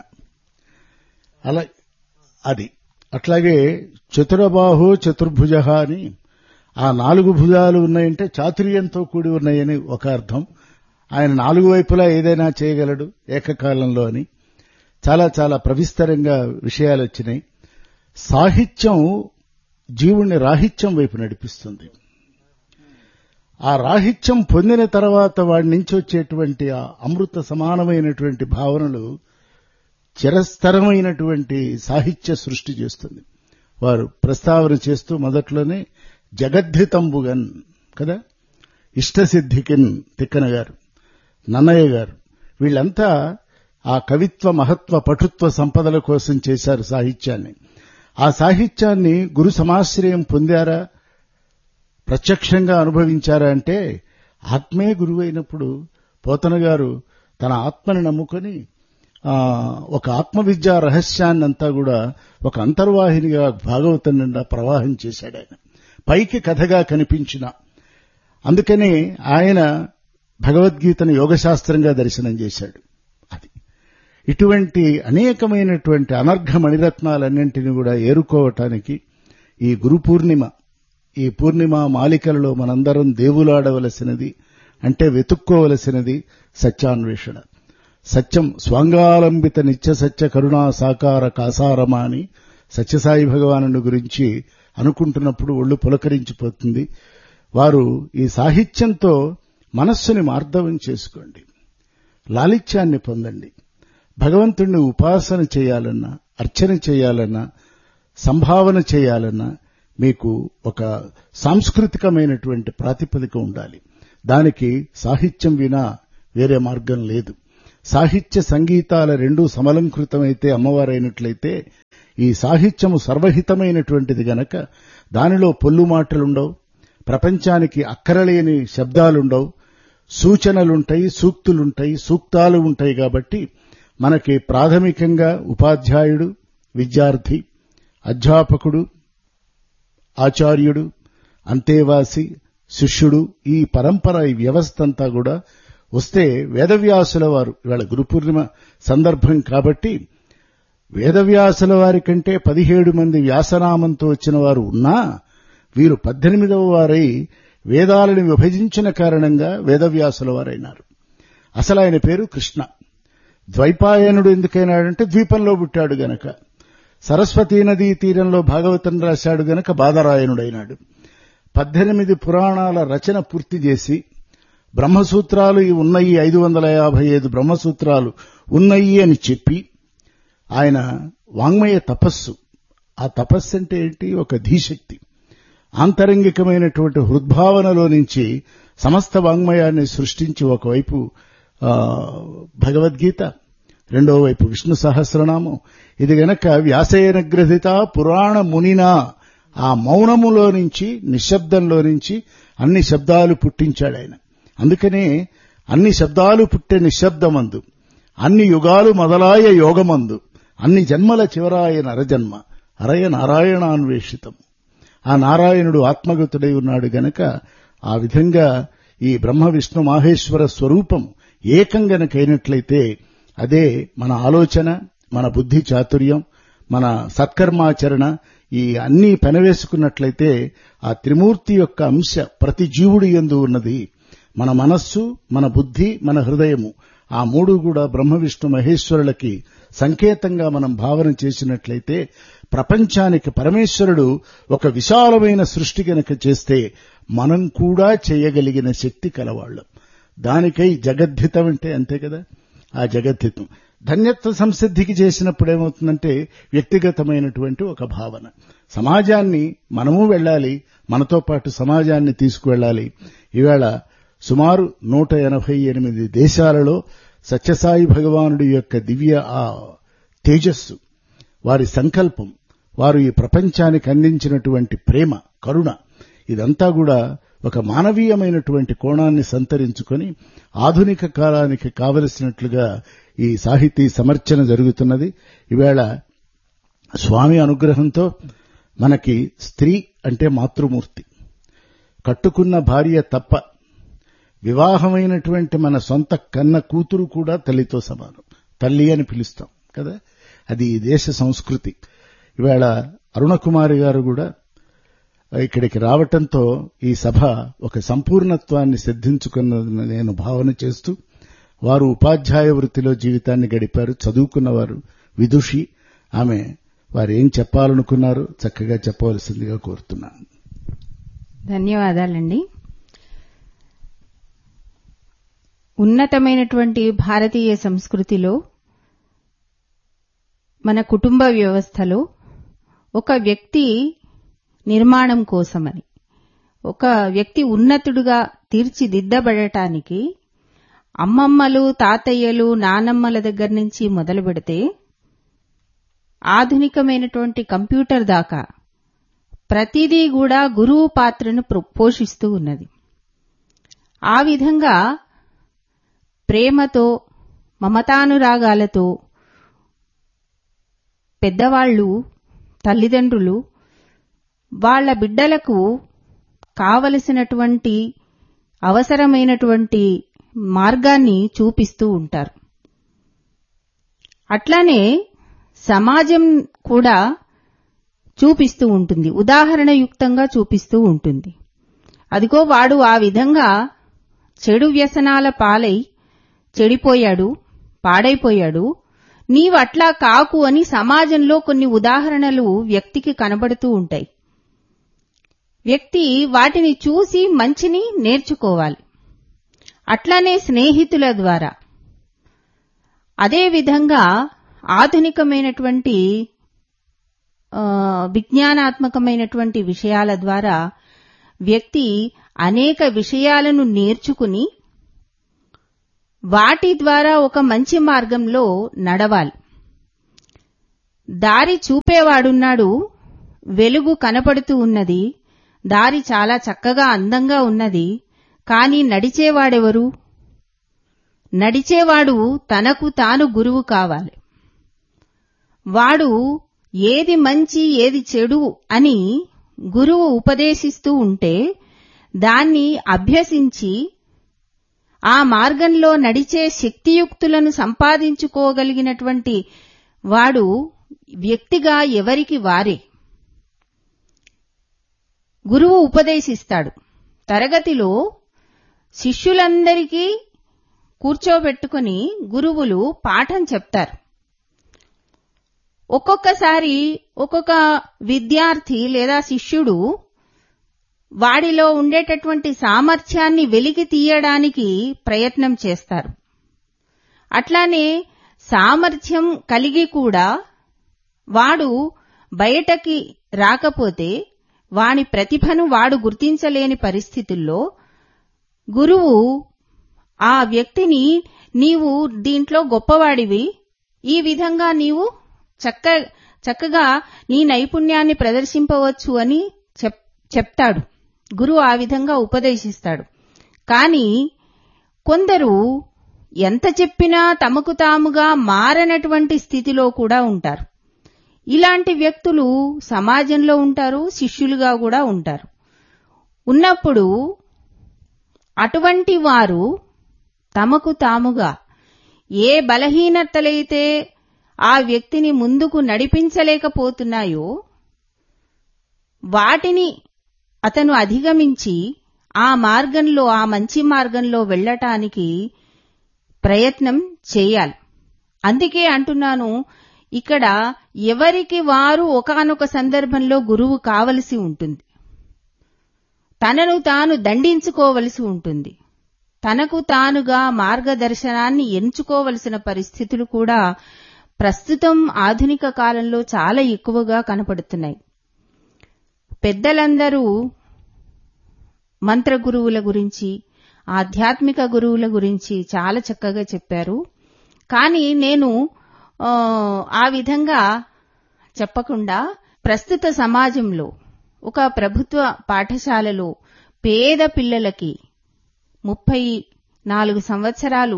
అలా అది అట్లాగే చతురబాహు చతుర్భుజ అని ఆ నాలుగు భుజాలు ఉన్నాయంటే చాతుర్యంతో కూడి ఉన్నాయని ఒక అర్థం ఆయన నాలుగు వైపులా ఏదైనా చేయగలడు ఏకకాలంలో అని చాలా చాలా ప్రవిస్తరంగా విషయాలు వచ్చినాయి సాహిత్యం జీవుణ్ణి రాహిత్యం వైపు నడిపిస్తుంది ఆ రాహిత్యం పొందిన తర్వాత వాడి నుంచి వచ్చేటువంటి ఆ అమృత సమానమైనటువంటి భావనలు చిరస్థరమైనటువంటి సాహిత్య సృష్టి చేస్తుంది వారు ప్రస్తావన చేస్తూ మొదట్లోనే జగద్ధితంబుగన్ కదా ఇష్టసిద్ధికిన్ తిక్కన గారు నన్నయ్య గారు వీళ్ళంతా ఆ కవిత్వ మహత్వ పటుత్వ సంపదల కోసం చేశారు సాహిత్యాన్ని ఆ సాహిత్యాన్ని గురు సమాశ్రయం పొందారా ప్రత్యక్షంగా అనుభవించారా అంటే ఆత్మే గురువైనప్పుడు పోతన గారు తన ఆత్మని నమ్ముకొని ఒక ఆత్మవిద్యా రహస్యాన్నంతా కూడా ఒక అంతర్వాహినిగా భాగవతం నిండా ప్రవాహం చేశాడు ఆయన పైకి కథగా కనిపించిన అందుకనే ఆయన భగవద్గీతను యోగశాస్త్రంగా దర్శనం చేశాడు అది ఇటువంటి అనేకమైనటువంటి అనర్ఘ మణిరత్నాలన్నింటినీ కూడా ఏరుకోవటానికి ఈ గురు పూర్ణిమ ఈ పూర్ణిమ మాలికలలో మనందరం దేవులాడవలసినది అంటే వెతుక్కోవలసినది సత్యాన్వేషణ సత్యం స్వాంగాలంబిత నిత్య సత్య కరుణా సాకార కాసారమా అని సత్యసాయి భగవాను గురించి అనుకుంటున్నప్పుడు ఒళ్ళు పులకరించిపోతుంది వారు ఈ సాహిత్యంతో మనస్సుని మార్దవం చేసుకోండి లాలిత్యాన్ని పొందండి భగవంతుణ్ణి ఉపాసన చేయాలన్నా అర్చన చేయాలన్నా సంభావన చేయాలన్నా మీకు ఒక సాంస్కృతికమైనటువంటి ప్రాతిపదిక ఉండాలి దానికి సాహిత్యం వినా వేరే మార్గం లేదు సాహిత్య సంగీతాల రెండూ సమలంకృతమైతే అమ్మవారైనట్లయితే ఈ సాహిత్యము సర్వహితమైనటువంటిది గనక దానిలో పొల్లు మాటలుండవు ప్రపంచానికి అక్కరలేని శబ్దాలుండవు సూచనలుంటాయి సూక్తులుంటాయి సూక్తాలు ఉంటాయి కాబట్టి మనకి ప్రాథమికంగా ఉపాధ్యాయుడు విద్యార్థి అధ్యాపకుడు ఆచార్యుడు అంతేవాసి శిష్యుడు ఈ పరంపర ఈ వ్యవస్థ అంతా కూడా వస్తే వేదవ్యాసుల వారు ఇవాళ గురు పూర్ణిమ సందర్భం కాబట్టి వేదవ్యాసుల వారి కంటే పదిహేడు మంది వ్యాసనామంతో వచ్చిన వారు ఉన్నా వీరు పద్దెనిమిదవ వారై వేదాలను విభజించిన కారణంగా వేదవ్యాసుల వారైనారు అసలు ఆయన పేరు కృష్ణ ద్వైపాయనుడు ఎందుకైనాడంటే ద్వీపంలో పుట్టాడు గనక సరస్వతీ నదీ తీరంలో భాగవతం రాశాడు గనక బాదరాయణుడైనాడు పద్దెనిమిది పురాణాల రచన పూర్తి చేసి బ్రహ్మసూత్రాలు ఉన్నాయి ఐదు వందల యాభై ఐదు బ్రహ్మసూత్రాలు ఉన్నాయి అని చెప్పి ఆయన వాంగ్మయ తపస్సు ఆ తపస్సు అంటే ఏంటి ఒక ధీశక్తి ఆంతరంగికమైనటువంటి హృద్భావనలో నుంచి సమస్త వాంగ్మయాన్ని సృష్టించి ఒకవైపు భగవద్గీత రెండో వైపు విష్ణు సహస్రనామం ఇది గనక వ్యాసేన గ్రథిత పురాణ మునినా ఆ మౌనములో నుంచి నిశ్శబ్దంలో నుంచి అన్ని శబ్దాలు పుట్టించాడు ఆయన అందుకనే అన్ని శబ్దాలు పుట్టే నిశ్శబ్దమందు అన్ని యుగాలు మొదలాయ యోగమందు అన్ని జన్మల చివరాయ నరజన్మ అరయ నారాయణాన్వేషితం ఆ నారాయణుడు ఆత్మగతుడై ఉన్నాడు గనక ఆ విధంగా ఈ బ్రహ్మ విష్ణు మాహేశ్వర స్వరూపం ఏకం గనకైనట్లయితే అదే మన ఆలోచన మన బుద్ధి చాతుర్యం మన సత్కర్మాచరణ ఈ అన్నీ పెనవేసుకున్నట్లయితే ఆ త్రిమూర్తి యొక్క అంశ ప్రతి జీవుడి ఎందు ఉన్నది మన మనస్సు మన బుద్ధి మన హృదయము ఆ మూడు కూడా బ్రహ్మ విష్ణు మహేశ్వరులకి సంకేతంగా మనం భావన చేసినట్లయితే ప్రపంచానికి పరమేశ్వరుడు ఒక విశాలమైన సృష్టి గనక చేస్తే మనం కూడా చేయగలిగిన శక్తి కలవాళ్ళం దానికై జగద్ధితం అంటే అంతే కదా ఆ జగద్ధితం ధన్యత్వ సంసిద్ధికి చేసినప్పుడు ఏమవుతుందంటే వ్యక్తిగతమైనటువంటి ఒక భావన సమాజాన్ని మనము వెళ్ళాలి మనతో పాటు సమాజాన్ని తీసుకువెళ్ళాలి ఈవేళ సుమారు నూట ఎనభై ఎనిమిది దేశాలలో సత్యసాయి భగవానుడి యొక్క దివ్య ఆ తేజస్సు వారి సంకల్పం వారు ఈ ప్రపంచానికి అందించినటువంటి ప్రేమ కరుణ ఇదంతా కూడా ఒక మానవీయమైనటువంటి కోణాన్ని సంతరించుకొని ఆధునిక కాలానికి కావలసినట్లుగా ఈ సాహితీ సమర్చన జరుగుతున్నది ఈవేళ స్వామి అనుగ్రహంతో మనకి స్త్రీ అంటే మాతృమూర్తి కట్టుకున్న భార్య తప్ప వివాహమైనటువంటి మన సొంత కన్న కూతురు కూడా తల్లితో సమానం తల్లి అని పిలుస్తాం కదా అది ఈ దేశ సంస్కృతి ఇవాళ అరుణకుమారి గారు కూడా ఇక్కడికి రావటంతో ఈ సభ ఒక సంపూర్ణత్వాన్ని సిద్ధించుకున్నదని నేను భావన చేస్తూ వారు ఉపాధ్యాయ వృత్తిలో జీవితాన్ని గడిపారు చదువుకున్నవారు విదుషి ఆమె వారు ఏం చెప్పాలనుకున్నారు చక్కగా చెప్పవలసిందిగా కోరుతున్నాను ధన్యవాదాలండి ఉన్నతమైనటువంటి భారతీయ సంస్కృతిలో మన కుటుంబ వ్యవస్థలో ఒక వ్యక్తి నిర్మాణం కోసమని ఒక వ్యక్తి ఉన్నతుడుగా తీర్చిదిద్దబడటానికి అమ్మమ్మలు తాతయ్యలు నానమ్మల దగ్గర నుంచి మొదలు పెడితే ఆధునికమైనటువంటి కంప్యూటర్ దాకా ప్రతిదీ కూడా గురువు పాత్రను పోషిస్తూ ఉన్నది ఆ విధంగా ప్రేమతో మమతానురాగాలతో పెద్దవాళ్లు తల్లిదండ్రులు వాళ్ల బిడ్డలకు కావలసినటువంటి అవసరమైనటువంటి మార్గాన్ని చూపిస్తూ ఉంటారు అట్లానే సమాజం కూడా చూపిస్తూ ఉంటుంది ఉదాహరణయుక్తంగా చూపిస్తూ ఉంటుంది అదిగో వాడు ఆ విధంగా చెడు వ్యసనాల పాలై చెడిపోయాడు పాడైపోయాడు నీవు అట్లా కాకు అని సమాజంలో కొన్ని ఉదాహరణలు వ్యక్తికి కనబడుతూ ఉంటాయి వ్యక్తి వాటిని చూసి మంచిని నేర్చుకోవాలి అట్లానే స్నేహితుల ద్వారా అదేవిధంగా ఆధునికమైనటువంటి విజ్ఞానాత్మకమైనటువంటి విషయాల ద్వారా వ్యక్తి అనేక విషయాలను నేర్చుకుని వాటి ద్వారా ఒక మంచి మార్గంలో నడవాలి దారి చూపేవాడున్నాడు వెలుగు కనపడుతూ ఉన్నది దారి చాలా చక్కగా అందంగా ఉన్నది కాని నడిచేవాడెవరు నడిచేవాడు తనకు తాను గురువు కావాలి వాడు ఏది మంచి ఏది చెడు అని గురువు ఉపదేశిస్తూ ఉంటే దాన్ని అభ్యసించి ఆ మార్గంలో నడిచే శక్తియుక్తులను సంపాదించుకోగలిగినటువంటి వాడు వ్యక్తిగా ఎవరికి వారే గురువు ఉపదేశిస్తాడు తరగతిలో శిష్యులందరికీ కూర్చోబెట్టుకుని గురువులు పాఠం చెప్తారు ఒక్కొక్కసారి ఒక్కొక్క విద్యార్థి లేదా శిష్యుడు వాడిలో ఉండేటటువంటి సామర్థ్యాన్ని వెలికి తీయడానికి ప్రయత్నం చేస్తారు అట్లానే సామర్థ్యం కలిగి కూడా వాడు బయటకి రాకపోతే వాని ప్రతిభను వాడు గుర్తించలేని పరిస్థితుల్లో గురువు ఆ వ్యక్తిని నీవు దీంట్లో గొప్పవాడివి ఈ విధంగా నీవు చక్క చక్కగా నీ నైపుణ్యాన్ని ప్రదర్శింపవచ్చు అని చెప్తాడు గురువు ఆ విధంగా ఉపదేశిస్తాడు కాని కొందరు ఎంత చెప్పినా తమకు తాముగా మారనటువంటి స్థితిలో కూడా ఉంటారు ఇలాంటి వ్యక్తులు సమాజంలో ఉంటారు శిష్యులుగా కూడా ఉంటారు ఉన్నప్పుడు అటువంటి వారు తమకు తాముగా ఏ బలహీనతలైతే ఆ వ్యక్తిని ముందుకు నడిపించలేకపోతున్నాయో వాటిని అతను అధిగమించి ఆ మార్గంలో ఆ మంచి మార్గంలో వెళ్ళటానికి ప్రయత్నం చేయాలి అందుకే అంటున్నాను ఇక్కడ ఎవరికి వారు ఒకనొక సందర్భంలో గురువు కావలసి ఉంటుంది తనను తాను దండించుకోవలసి ఉంటుంది తనకు తానుగా మార్గదర్శనాన్ని ఎంచుకోవలసిన పరిస్థితులు కూడా ప్రస్తుతం ఆధునిక కాలంలో చాలా ఎక్కువగా కనపడుతున్నాయి పెద్దలందరూ మంత్ర గురువుల గురించి ఆధ్యాత్మిక గురువుల గురించి చాలా చక్కగా చెప్పారు కానీ నేను ఆ విధంగా చెప్పకుండా ప్రస్తుత సమాజంలో ఒక ప్రభుత్వ పాఠశాలలో పేద పిల్లలకి ముప్పై నాలుగు సంవత్సరాలు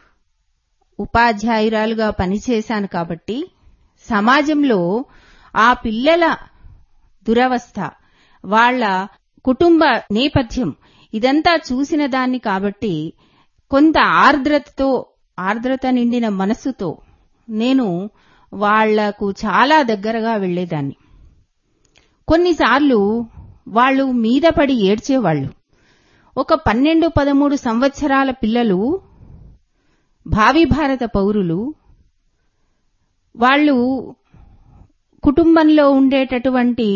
ఉపాధ్యాయురాలుగా పనిచేశాను కాబట్టి సమాజంలో ఆ పిల్లల దురవస్థ వాళ్ల కుటుంబ నేపథ్యం ఇదంతా చూసిన దాన్ని కాబట్టి కొంత ఆర్ద్రతతో ఆర్ద్రత నిండిన మనస్సుతో నేను వాళ్లకు చాలా దగ్గరగా వెళ్లేదాన్ని కొన్నిసార్లు వాళ్ళు మీద పడి ఏడ్చేవాళ్లు ఒక పన్నెండు పదమూడు సంవత్సరాల పిల్లలు భావి భారత పౌరులు వాళ్ళు కుటుంబంలో ఉండేటటువంటి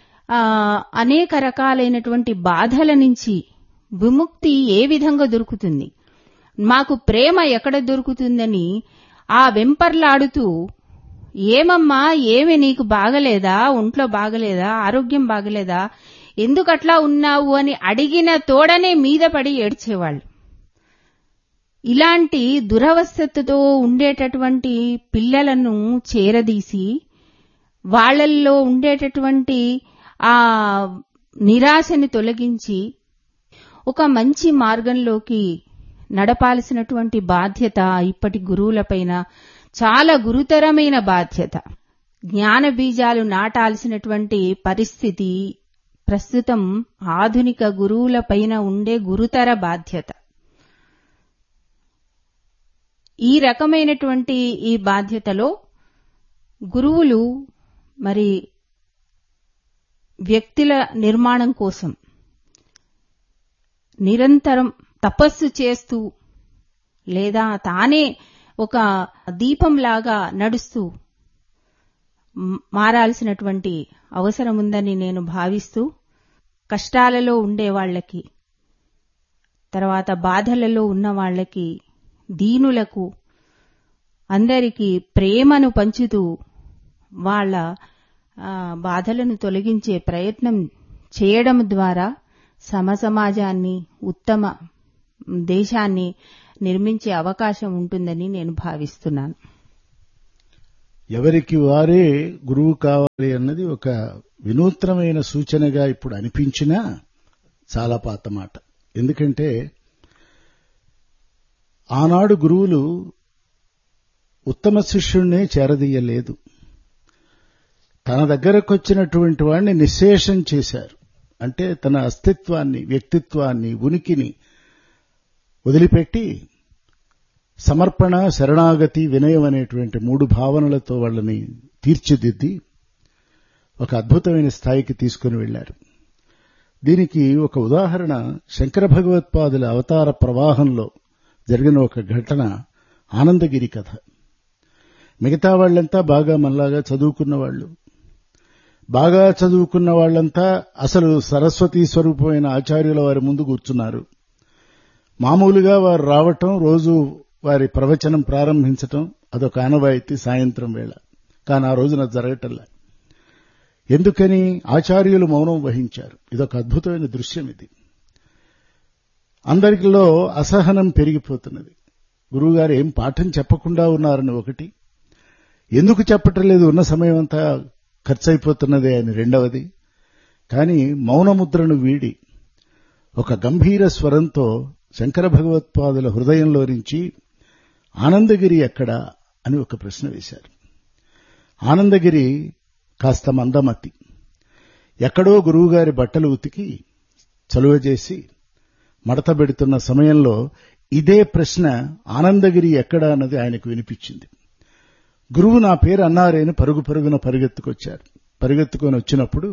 అనేక రకాలైనటువంటి బాధల నుంచి విముక్తి ఏ విధంగా దొరుకుతుంది మాకు ప్రేమ ఎక్కడ దొరుకుతుందని ఆ వెంపర్లాడుతూ ఏమమ్మా ఏమి నీకు బాగలేదా ఒంట్లో బాగలేదా ఆరోగ్యం బాగలేదా ఎందుకట్లా ఉన్నావు అని అడిగిన తోడనే మీద పడి ఏడ్చేవాళ్ళు ఇలాంటి దురవస్థతో ఉండేటటువంటి పిల్లలను చేరదీసి వాళ్లల్లో ఉండేటటువంటి ఆ నిరాశని తొలగించి ఒక మంచి మార్గంలోకి నడపాల్సినటువంటి బాధ్యత ఇప్పటి గురువులపైన చాలా గురుతరమైన బాధ్యత జ్ఞాన బీజాలు నాటాల్సినటువంటి పరిస్థితి ప్రస్తుతం ఆధునిక గురువులపైన ఉండే గురుతర బాధ్యత ఈ రకమైనటువంటి ఈ బాధ్యతలో గురువులు మరి వ్యక్తుల నిర్మాణం కోసం నిరంతరం తపస్సు చేస్తూ లేదా తానే ఒక దీపంలాగా నడుస్తూ మారాల్సినటువంటి అవసరం ఉందని నేను భావిస్తూ కష్టాలలో ఉండే వాళ్ళకి తర్వాత బాధలలో ఉన్న వాళ్ళకి దీనులకు అందరికీ ప్రేమను పంచుతూ వాళ్ళ బాధలను తొలగించే ప్రయత్నం చేయడం ద్వారా సమసమాజాన్ని ఉత్తమ దేశాన్ని నిర్మించే అవకాశం ఉంటుందని నేను భావిస్తున్నాను ఎవరికి వారే గురువు కావాలి అన్నది ఒక వినూత్నమైన సూచనగా ఇప్పుడు అనిపించినా చాలా పాత మాట ఎందుకంటే ఆనాడు గురువులు ఉత్తమ శిష్యుణ్ణే చేరదీయలేదు తన దగ్గరకు వచ్చినటువంటి వాడిని నిశ్శేషం చేశారు అంటే తన అస్తిత్వాన్ని వ్యక్తిత్వాన్ని ఉనికిని వదిలిపెట్టి సమర్పణ శరణాగతి వినయం అనేటువంటి మూడు భావనలతో వాళ్ళని తీర్చిదిద్ది ఒక అద్భుతమైన స్థాయికి తీసుకుని వెళ్లారు దీనికి ఒక ఉదాహరణ శంకర భగవత్పాదుల అవతార ప్రవాహంలో జరిగిన ఒక ఘటన ఆనందగిరి కథ మిగతా వాళ్ళంతా బాగా మనలాగా చదువుకున్న వాళ్ళు బాగా చదువుకున్న వాళ్ళంతా అసలు సరస్వతీ స్వరూపమైన ఆచార్యుల వారి ముందు కూర్చున్నారు మామూలుగా వారు రావటం రోజు వారి ప్రవచనం ప్రారంభించటం అదొక ఆనవాయితీ సాయంత్రం వేళ కానీ ఆ రోజున జరగటంలా ఎందుకని ఆచార్యులు మౌనం వహించారు ఇదొక అద్భుతమైన దృశ్యం ఇది అందరిలో అసహనం పెరిగిపోతున్నది గురువుగారు ఏం పాఠం చెప్పకుండా ఉన్నారని ఒకటి ఎందుకు చెప్పటం లేదు ఉన్న సమయం అంతా ఖర్చయిపోతున్నదే అని రెండవది కానీ మౌనముద్రను వీడి ఒక గంభీర స్వరంతో శంకర భగవత్పాదుల హృదయంలో నుంచి ఆనందగిరి ఎక్కడా అని ఒక ప్రశ్న వేశారు ఆనందగిరి కాస్త మందమతి ఎక్కడో గురువుగారి బట్టలు ఉతికి చలువ చేసి మడత పెడుతున్న సమయంలో ఇదే ప్రశ్న ఆనందగిరి ఎక్కడా అన్నది ఆయనకు వినిపించింది గురువు నా పేరు అన్నారేని పరుగు పరుగున పరిగెత్తుకొచ్చారు పరిగెత్తుకొని వచ్చినప్పుడు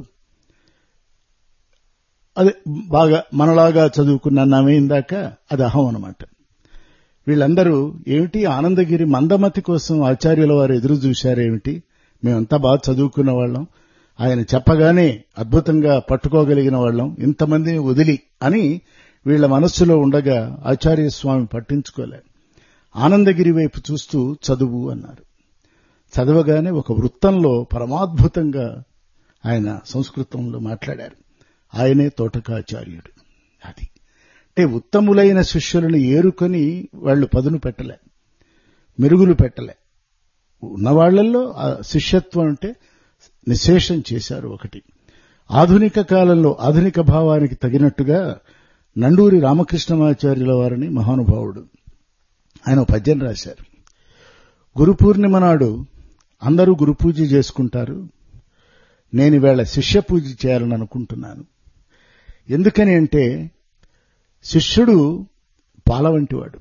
అదే బాగా మనలాగా చదువుకున్న నామేందాక అది అహం అనమాట వీళ్ళందరూ ఏమిటి ఆనందగిరి మందమతి కోసం ఆచార్యుల వారు ఎదురు చూశారేమిటి మేమంతా బాగా చదువుకున్న వాళ్ళం ఆయన చెప్పగానే అద్భుతంగా పట్టుకోగలిగిన వాళ్ళం ఇంతమందిని వదిలి అని వీళ్ల మనస్సులో ఉండగా ఆచార్య స్వామి పట్టించుకోలే ఆనందగిరి వైపు చూస్తూ చదువు అన్నారు చదవగానే ఒక వృత్తంలో పరమాద్భుతంగా ఆయన సంస్కృతంలో మాట్లాడారు ఆయనే తోటకాచార్యుడు అది అంటే ఉత్తములైన శిష్యులను ఏరుకొని వాళ్ళు పదును పెట్టలే మెరుగులు పెట్టలే ఉన్నవాళ్లలో ఆ శిష్యత్వం అంటే నిశేషం చేశారు ఒకటి ఆధునిక కాలంలో ఆధునిక భావానికి తగినట్టుగా నండూరి రామకృష్ణమాచార్యుల వారిని మహానుభావుడు ఆయన పద్యం రాశారు గురు పూర్ణిమ నాడు అందరూ గురు పూజ చేసుకుంటారు నేను ఈవేళ శిష్య పూజ చేయాలని అనుకుంటున్నాను ఎందుకని అంటే శిష్యుడు పాల వంటివాడు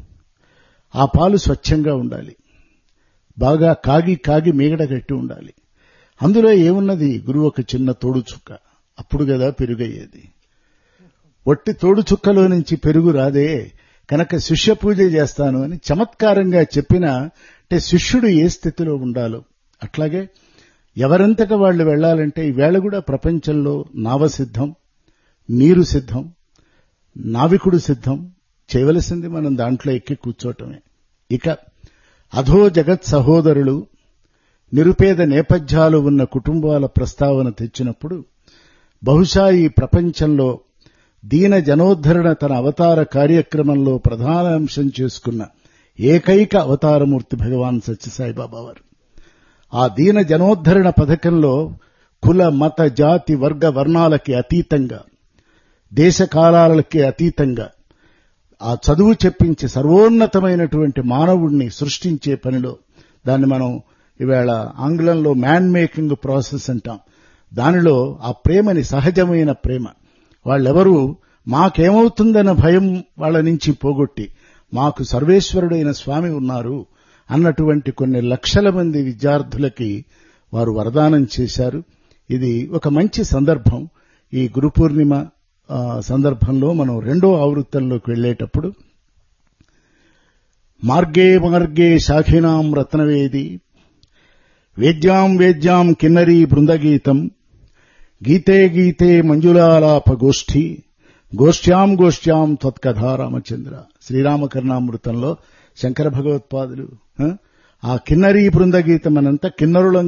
ఆ పాలు స్వచ్ఛంగా ఉండాలి బాగా కాగి కాగి మీగడ కట్టి ఉండాలి అందులో ఏమున్నది గురువు ఒక చిన్న తోడు చుక్క అప్పుడు కదా పెరుగయ్యేది ఒట్టి తోడు చుక్కలో నుంచి పెరుగు రాదే కనుక శిష్య పూజ చేస్తాను అని చమత్కారంగా చెప్పిన అంటే శిష్యుడు ఏ స్థితిలో ఉండాలో అట్లాగే ఎవరంతట వాళ్ళు వెళ్లాలంటే ఈవేళ కూడా ప్రపంచంలో నావ సిద్ధం నీరు సిద్ధం నావికుడు సిద్ధం చేయవలసింది మనం దాంట్లో ఎక్కి కూర్చోవటమే ఇక అధో జగత్ సహోదరులు నిరుపేద నేపథ్యాలు ఉన్న కుటుంబాల ప్రస్తావన తెచ్చినప్పుడు బహుశా ఈ ప్రపంచంలో దీన జనోద్ధరణ తన అవతార కార్యక్రమంలో ప్రధాన అంశం చేసుకున్న ఏకైక అవతారమూర్తి భగవాన్ సత్యసాయిబాబా వారు ఆ దీన జనోద్ధరణ పథకంలో కుల మత జాతి వర్గ వర్ణాలకి అతీతంగా దేశ కాలాలకి అతీతంగా ఆ చదువు చెప్పించి సర్వోన్నతమైనటువంటి మానవుణ్ణి సృష్టించే పనిలో దాన్ని మనం ఈవేళ ఆంగ్లంలో మ్యాన్ మేకింగ్ ప్రాసెస్ అంటాం దానిలో ఆ ప్రేమని సహజమైన ప్రేమ వాళ్ళెవరూ మాకేమవుతుందన్న భయం వాళ్ళ నుంచి పోగొట్టి మాకు సర్వేశ్వరుడైన స్వామి ఉన్నారు అన్నటువంటి కొన్ని లక్షల మంది విద్యార్థులకి వారు వరదానం చేశారు ఇది ఒక మంచి సందర్భం ఈ గురు పూర్ణిమ సందర్భంలో మనం రెండో ఆవృత్తంలోకి వెళ్లేటప్పుడు మార్గే మార్గే శాఖినాం రత్నవేది వేద్యాం వేద్యాం కిన్నరీ బృందగీతం గీతే గీతే మంజులాలాప గోష్ఠి గోష్ఠ్యాం గోష్ఠ్యాం త్వత్కథా రామచంద్ర శ్రీరామకర్ణామృతంలో శంకర భగవత్పాదులు ఆ కిన్నరీ బృందగీతం అనంత కిన్నరులం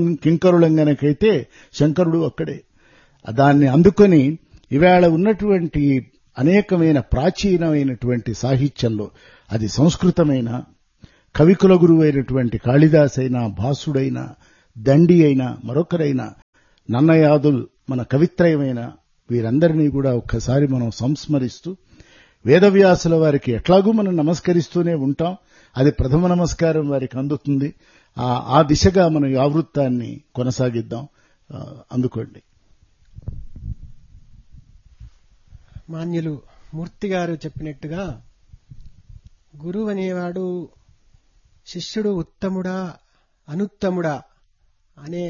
కింకరులంగనకైతే శంకరుడు అక్కడే దాన్ని అందుకొని ఇవాళ ఉన్నటువంటి అనేకమైన ప్రాచీనమైనటువంటి సాహిత్యంలో అది సంస్కృతమైన కవికుల గురువైనటువంటి కాళిదాసైనా భాసుడైనా దండి అయినా మరొకరైనా నన్నయాదుల్ మన కవిత్రయమైన వీరందరినీ కూడా ఒక్కసారి మనం సంస్మరిస్తూ వేదవ్యాసుల వారికి ఎట్లాగూ మనం నమస్కరిస్తూనే ఉంటాం అది ప్రథమ నమస్కారం వారికి అందుతుంది ఆ ఆ దిశగా మనం ఈ ఆవృత్తాన్ని కొనసాగిద్దాం ఆ, అందుకోండి మాన్యులు మూర్తి గారు చెప్పినట్టుగా గురువు అనేవాడు శిష్యుడు ఉత్తముడా అనుత్తముడా అనే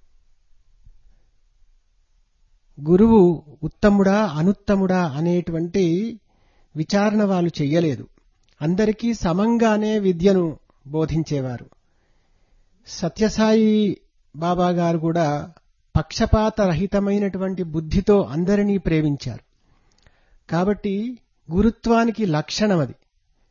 గురువు ఉత్తముడా అనుత్తముడా అనేటువంటి విచారణ వాళ్ళు చెయ్యలేదు అందరికీ సమంగానే విద్యను బోధించేవారు సత్యసాయి బాబా గారు కూడా పక్షపాత రహితమైనటువంటి బుద్ధితో అందరినీ ప్రేమించారు కాబట్టి గురుత్వానికి లక్షణం అది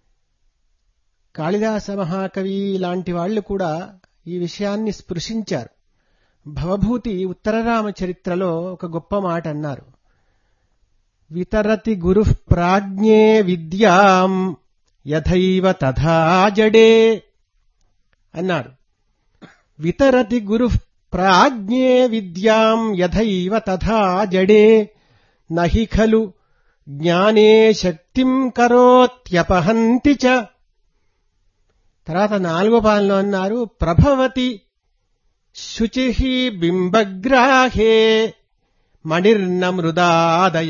కాళిదాస మహాకవి లాంటి వాళ్ళు కూడా ఈ విషయాన్ని స్పృశించారు భవభూతి ఉత్తరరామ చరిత్రలో ఒక గొప్ప మాట అన్నారు వితరతి గురు ప్రాజ్ఞే విద్యాం యథైవ తథా జడే అన్నారు వితరతి గురు ప్రాజ్ఞే విద్యాం యథైవ తథా జడే నహి ఖలు జ్ఞానే శక్తిం కరోత్యపహంతి చ తర్వాత నాలుగో పాలన అన్నారు ప్రభవతి శుచి బింబగ్రాహే మణిర్న మృదాదయ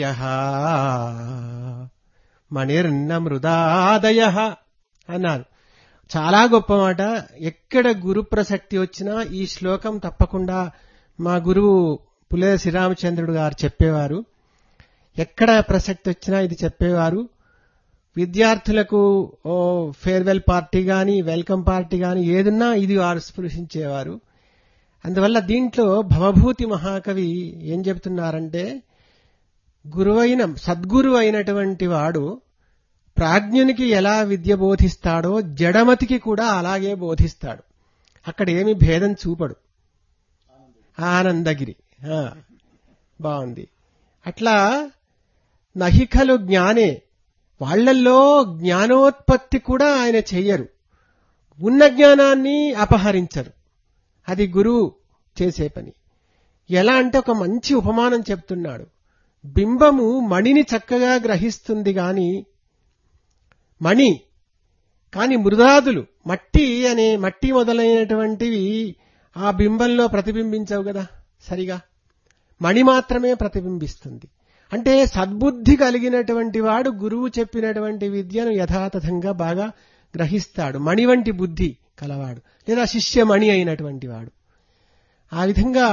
మణిర్న మృదాదయ అన్నారు చాలా గొప్ప మాట ఎక్కడ గురు ప్రసక్తి వచ్చినా ఈ శ్లోకం తప్పకుండా మా గురువు పులే శ్రీరామచంద్రుడు గారు చెప్పేవారు ఎక్కడ ప్రసక్తి వచ్చినా ఇది చెప్పేవారు విద్యార్థులకు ఓ ఫేర్వెల్ పార్టీ గాని వెల్కమ్ పార్టీ గాని ఏదున్నా ఇది వారు స్పృశించేవారు అందువల్ల దీంట్లో భవభూతి మహాకవి ఏం చెబుతున్నారంటే గురువైన సద్గురు అయినటువంటి వాడు ప్రాజ్ఞునికి ఎలా విద్య బోధిస్తాడో జడమతికి కూడా అలాగే బోధిస్తాడు అక్కడ ఏమి భేదం చూపడు ఆనందగిరి ఆ, బాగుంది అట్లా నహికలు జ్ఞానే వాళ్ళల్లో జ్ఞానోత్పత్తి కూడా ఆయన చెయ్యరు ఉన్న జ్ఞానాన్ని అపహరించరు అది గురువు చేసే పని ఎలా అంటే ఒక మంచి ఉపమానం చెప్తున్నాడు బింబము మణిని చక్కగా గ్రహిస్తుంది గాని మణి కాని మృదాదులు మట్టి అనే మట్టి మొదలైనటువంటివి ఆ బింబంలో ప్రతిబింబించవు కదా సరిగా మణి మాత్రమే ప్రతిబింబిస్తుంది అంటే సద్బుద్ధి కలిగినటువంటి వాడు గురువు చెప్పినటువంటి విద్యను యథాతథంగా బాగా గ్రహిస్తాడు మణి వంటి బుద్ధి కలవాడు లేదా శిష్యమణి అయినటువంటి వాడు ఆ విధంగా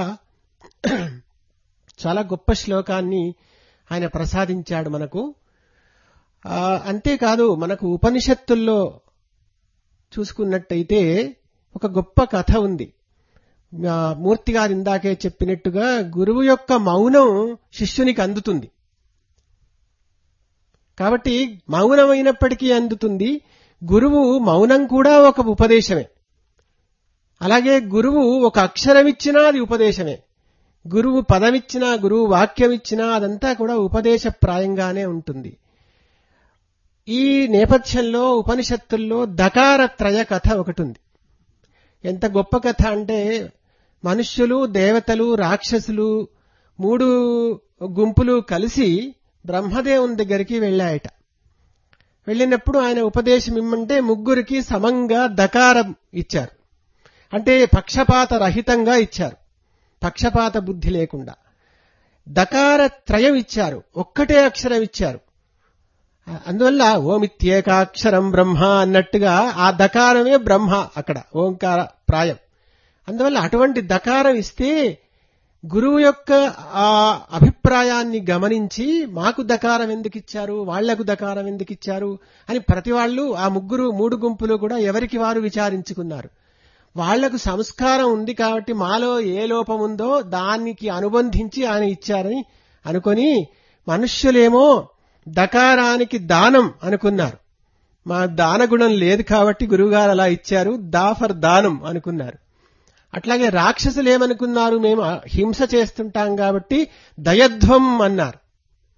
చాలా గొప్ప శ్లోకాన్ని ఆయన ప్రసాదించాడు మనకు ఆ, అంతేకాదు మనకు ఉపనిషత్తుల్లో చూసుకున్నట్టయితే ఒక గొప్ప కథ ఉంది ఆ, మూర్తి గారు ఇందాకే చెప్పినట్టుగా గురువు యొక్క మౌనం శిష్యునికి అందుతుంది కాబట్టి మౌనమైనప్పటికీ అందుతుంది గురువు మౌనం కూడా ఒక ఉపదేశమే అలాగే గురువు ఒక అక్షరమిచ్చినా అది ఉపదేశమే గురువు పదమిచ్చినా గురువు వాక్యమిచ్చినా అదంతా కూడా ఉపదేశప్రాయంగానే ఉంటుంది ఈ నేపథ్యంలో ఉపనిషత్తుల్లో దకారత్రయ కథ ఒకటి ఉంది ఎంత గొప్ప కథ అంటే మనుష్యులు దేవతలు రాక్షసులు మూడు గుంపులు కలిసి బ్రహ్మదేవుని దగ్గరికి వెళ్ళాయట వెళ్ళినప్పుడు ఆయన ఉపదేశం ఇమ్మంటే ముగ్గురికి సమంగా దకారం ఇచ్చారు అంటే పక్షపాత రహితంగా ఇచ్చారు పక్షపాత బుద్ధి లేకుండా దకార త్రయం ఇచ్చారు ఒక్కటే అక్షరం ఇచ్చారు అందువల్ల ఓమిత్యేకాక్షరం బ్రహ్మ అన్నట్టుగా ఆ దకారమే బ్రహ్మ అక్కడ ఓంకార ప్రాయం అందువల్ల అటువంటి దకారం ఇస్తే గురువు యొక్క ఆ అభిప్రాయాన్ని గమనించి మాకు దకారం ఎందుకు ఇచ్చారు వాళ్లకు దకారం ఎందుకు ఇచ్చారు అని ప్రతి వాళ్ళు ఆ ముగ్గురు మూడు గుంపులు కూడా ఎవరికి వారు విచారించుకున్నారు వాళ్లకు సంస్కారం ఉంది కాబట్టి మాలో ఏ లోపం ఉందో దానికి అనుబంధించి ఆయన ఇచ్చారని అనుకొని మనుష్యులేమో దకారానికి దానం అనుకున్నారు మా దానగుణం లేదు కాబట్టి గురువుగారు అలా ఇచ్చారు దా ఫర్ దానం అనుకున్నారు అట్లాగే రాక్షసులు ఏమనుకున్నారు మేము హింస చేస్తుంటాం కాబట్టి దయధ్వం అన్నారు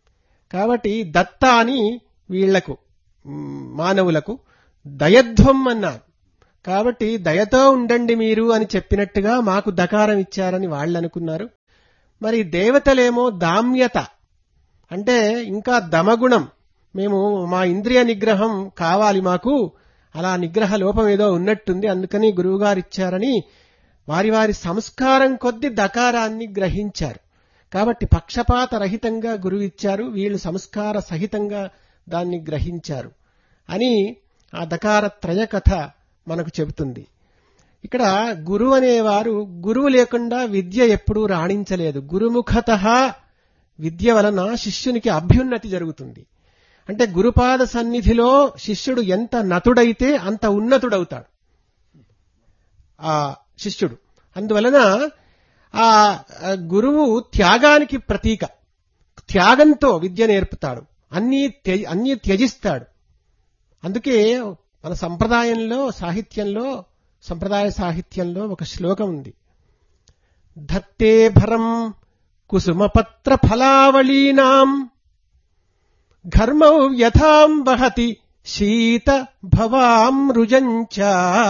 కాబట్టి దత్త అని వీళ్లకు మ్, మానవులకు దయధ్వం అన్నారు కాబట్టి దయతో ఉండండి మీరు అని చెప్పినట్టుగా మాకు దకారం ఇచ్చారని వాళ్ళు అనుకున్నారు మరి దేవతలేమో దామ్యత అంటే ఇంకా దమగుణం మేము మా ఇంద్రియ నిగ్రహం కావాలి మాకు అలా నిగ్రహ లోపం ఏదో ఉన్నట్టుంది అందుకని గురువుగారు ఇచ్చారని వారి వారి సంస్కారం కొద్ది దకారాన్ని గ్రహించారు కాబట్టి పక్షపాత రహితంగా గురువు ఇచ్చారు వీళ్ళు సంస్కార సహితంగా దాన్ని గ్రహించారు అని ఆ దకార త్రయ కథ మనకు చెబుతుంది ఇక్కడ గురువు అనేవారు గురువు లేకుండా విద్య ఎప్పుడూ రాణించలేదు గురుముఖత విద్య వలన శిష్యునికి అభ్యున్నతి జరుగుతుంది అంటే గురుపాద సన్నిధిలో శిష్యుడు ఎంత నతుడైతే అంత ఉన్నతుడవుతాడు ఆ శిష్యుడు అందువలన ఆ ఆ గురువు త్యాగానికి ప్రతీక త్యాగంతో విద్య నేర్పుతాడు అన్నీ త్య- అన్నీ త్యజిస్తాడు అందుకే మన సంప్రదాయంలో సాహిత్యంలో సంప్రదాయ సాహిత్యంలో ఒక శ్లోకం ఉంది ధత్తే భరం కుసుమపత్ర ఫలావళీనాం ఘర్మౌ యథాం వహతి శీత భవాం రుజంచ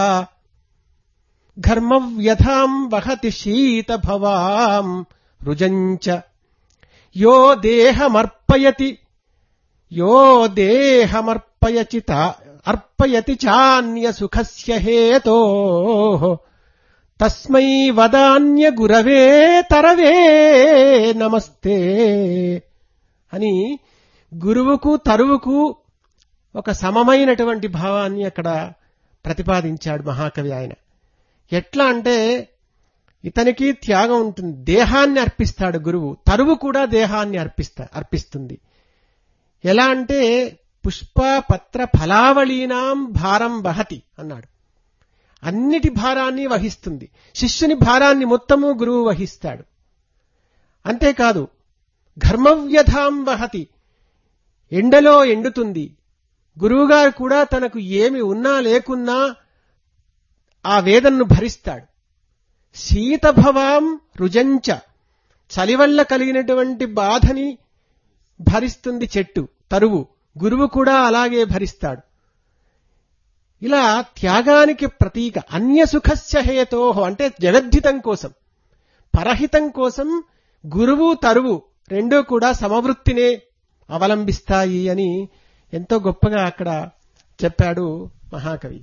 ఘర్మవ్యథాం వహతి శీత భవాం రుజంచ యో దేహమర్పయతి యో దేహమర్పయచి తా- అర్పయతి చాన్య సుఖస్య హేతో తస్మై వదాన్య గురవే తరవే నమస్తే అని గురువుకు తరువుకు ఒక సమమైనటువంటి భావాన్ని అక్కడ ప్రతిపాదించాడు మహాకవి ఆయన ఎట్లా అంటే ఇతనికి త్యాగం ఉంటుంది దేహాన్ని అర్పిస్తాడు గురువు తరువు కూడా దేహాన్ని అర్పిస్తా అర్పిస్తుంది ఎలా అంటే పుష్ప పత్ర ఫలావళీనాం భారం వహతి అన్నాడు అన్నిటి భారాన్ని వహిస్తుంది శిష్యుని భారాన్ని మొత్తము గురువు వహిస్తాడు అంతేకాదు ఘర్మవ్యధాం వహతి ఎండలో ఎండుతుంది గురువుగారు కూడా తనకు ఏమి ఉన్నా లేకున్నా ఆ వేదనను భరిస్తాడు శీతభవాం రుజంచ చలి వల్ల కలిగినటువంటి బాధని భరిస్తుంది చెట్టు తరువు గురువు కూడా అలాగే భరిస్తాడు ఇలా త్యాగానికి ప్రతీక అన్య సుఖస్య హేతోహో అంటే జగద్ధితం కోసం పరహితం కోసం గురువు తరువు రెండూ కూడా సమవృత్తినే అవలంబిస్తాయి అని ఎంతో గొప్పగా అక్కడ చెప్పాడు మహాకవి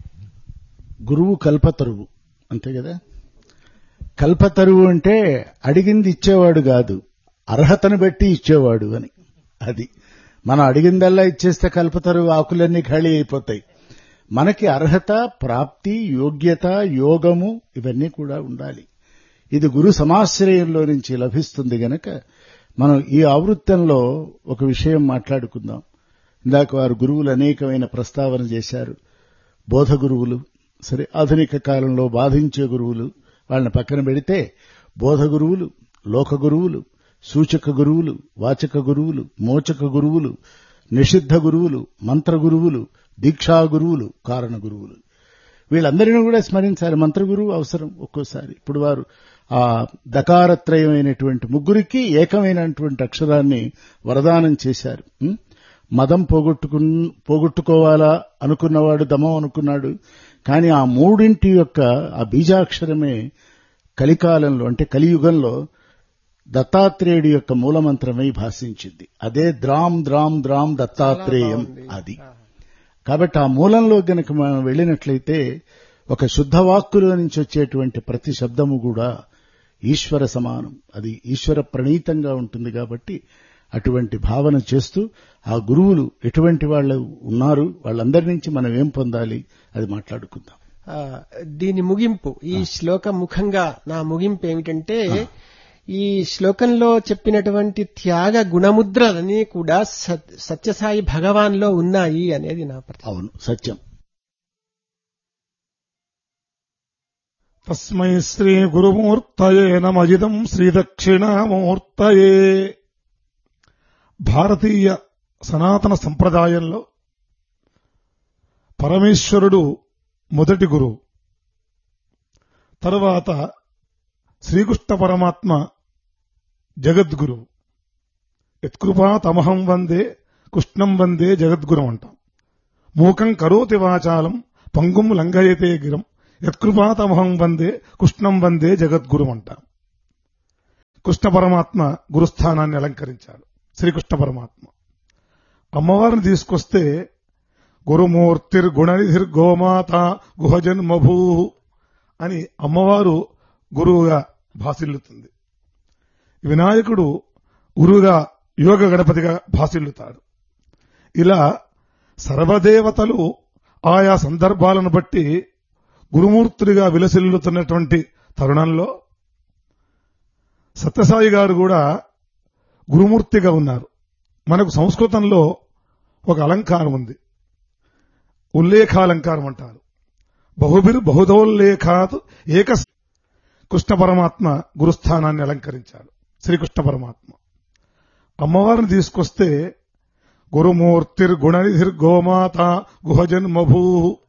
గురువు కల్పతరువు అంతే కదా కల్పతరువు అంటే అడిగింది ఇచ్చేవాడు కాదు అర్హతను బట్టి ఇచ్చేవాడు అని అది మనం అడిగిందల్లా ఇచ్చేస్తే కల్పతరువు ఆకులన్నీ ఖాళీ అయిపోతాయి మనకి అర్హత ప్రాప్తి యోగ్యత యోగము ఇవన్నీ కూడా ఉండాలి ఇది గురు సమాశ్రయంలో నుంచి లభిస్తుంది గనక మనం ఈ ఆవృత్తంలో ఒక విషయం మాట్లాడుకుందాం ఇందాక వారు గురువులు అనేకమైన ప్రస్తావన చేశారు బోధ గురువులు సరే ఆధునిక కాలంలో బాధించే గురువులు వాళ్ళని పక్కన పెడితే బోధ గురువులు లోక గురువులు సూచక గురువులు వాచక గురువులు మోచక గురువులు నిషిద్ధ గురువులు మంత్ర గురువులు దీక్షా గురువులు కారణ గురువులు వీళ్ళందరినీ కూడా స్మరించాలి మంత్ర గురువు అవసరం ఒక్కోసారి ఇప్పుడు వారు ఆ దకారత్రయమైనటువంటి ముగ్గురికి ఏకమైనటువంటి అక్షరాన్ని వరదానం చేశారు ఉం? మదం పోగొట్టుకు పోగొట్టుకోవాలా అనుకున్నవాడు దమం అనుకున్నాడు కానీ ఆ మూడింటి యొక్క ఆ బీజాక్షరమే కలికాలంలో అంటే కలియుగంలో దత్తాత్రేయుడి యొక్క మూలమంత్రమై భాషించింది అదే ద్రాం ద్రాం ద్రాం దత్తాత్రేయం అది కాబట్టి ఆ మూలంలో గనక మనం వెళ్ళినట్లయితే ఒక శుద్ధ వాక్కులో నుంచి వచ్చేటువంటి ప్రతి శబ్దము కూడా ఈశ్వర సమానం అది ఈశ్వర ప్రణీతంగా ఉంటుంది కాబట్టి అటువంటి భావన చేస్తూ ఆ గురువులు ఎటువంటి వాళ్ళు ఉన్నారు వాళ్ళందరి నుంచి మనం ఏం పొందాలి అది మాట్లాడుకుందాం ఆ, దీని ముగింపు ఈ శ్లోక ముఖంగా నా ముగింపు ఏమిటంటే ఈ శ్లోకంలో చెప్పినటువంటి త్యాగ గుణముద్రలన్నీ కూడా సత్- సత్యసాయి భగవాన్లో ఉన్నాయి అనేది నా ప్రతి అవును సత్యం తస్మై శ్రీ గురుమూర్తయే నమజిదం శ్రీదక్షిణామూర్తయే భారతీయ సనాతన సంప్రదాయంలో పరమేశ్వరుడు మొదటి గురువు తరువాత శ్రీకృష్ణ పరమాత్మ జగద్గురువు యత్కృపా తమహం వందే కృష్ణం వందే జగద్గురం అంటాం మూకం కరోతి వాచాలం పంగుం లంఘయతే గిరం యత్కృపా తమహం వందే కృష్ణం వందే జగద్గురం అంటాం కృష్ణ పరమాత్మ గురుస్థానాన్ని అలంకరించాడు శ్రీకృష్ణ పరమాత్మ అమ్మవారిని తీసుకొస్తే గురుమూర్తిర్ గుణనిధిర్ గోమాత గుహజన్మభూ అని అమ్మవారు గురువుగా భాసిల్లుతుంది వినాయకుడు గురువుగా యోగ గణపతిగా భాసిల్లుతాడు ఇలా సర్వదేవతలు ఆయా సందర్భాలను బట్టి గురుమూర్తులుగా విలసిల్లుతున్నటువంటి తరుణంలో సత్యసాయి గారు కూడా గురుమూర్తిగా ఉన్నారు మనకు సంస్కృతంలో ఒక అలంకారం ఉంది ఉల్లేఖాలంకారం అంటారు బహుబిర్ బహుదోల్లేఖాత్ ఏక కృష్ణ పరమాత్మ గురుస్థానాన్ని అలంకరించాడు శ్రీకృష్ణ పరమాత్మ అమ్మవారిని తీసుకొస్తే గురుమూర్తిర్ గుణనిధిర్ గోమాత గుహజన్మభూ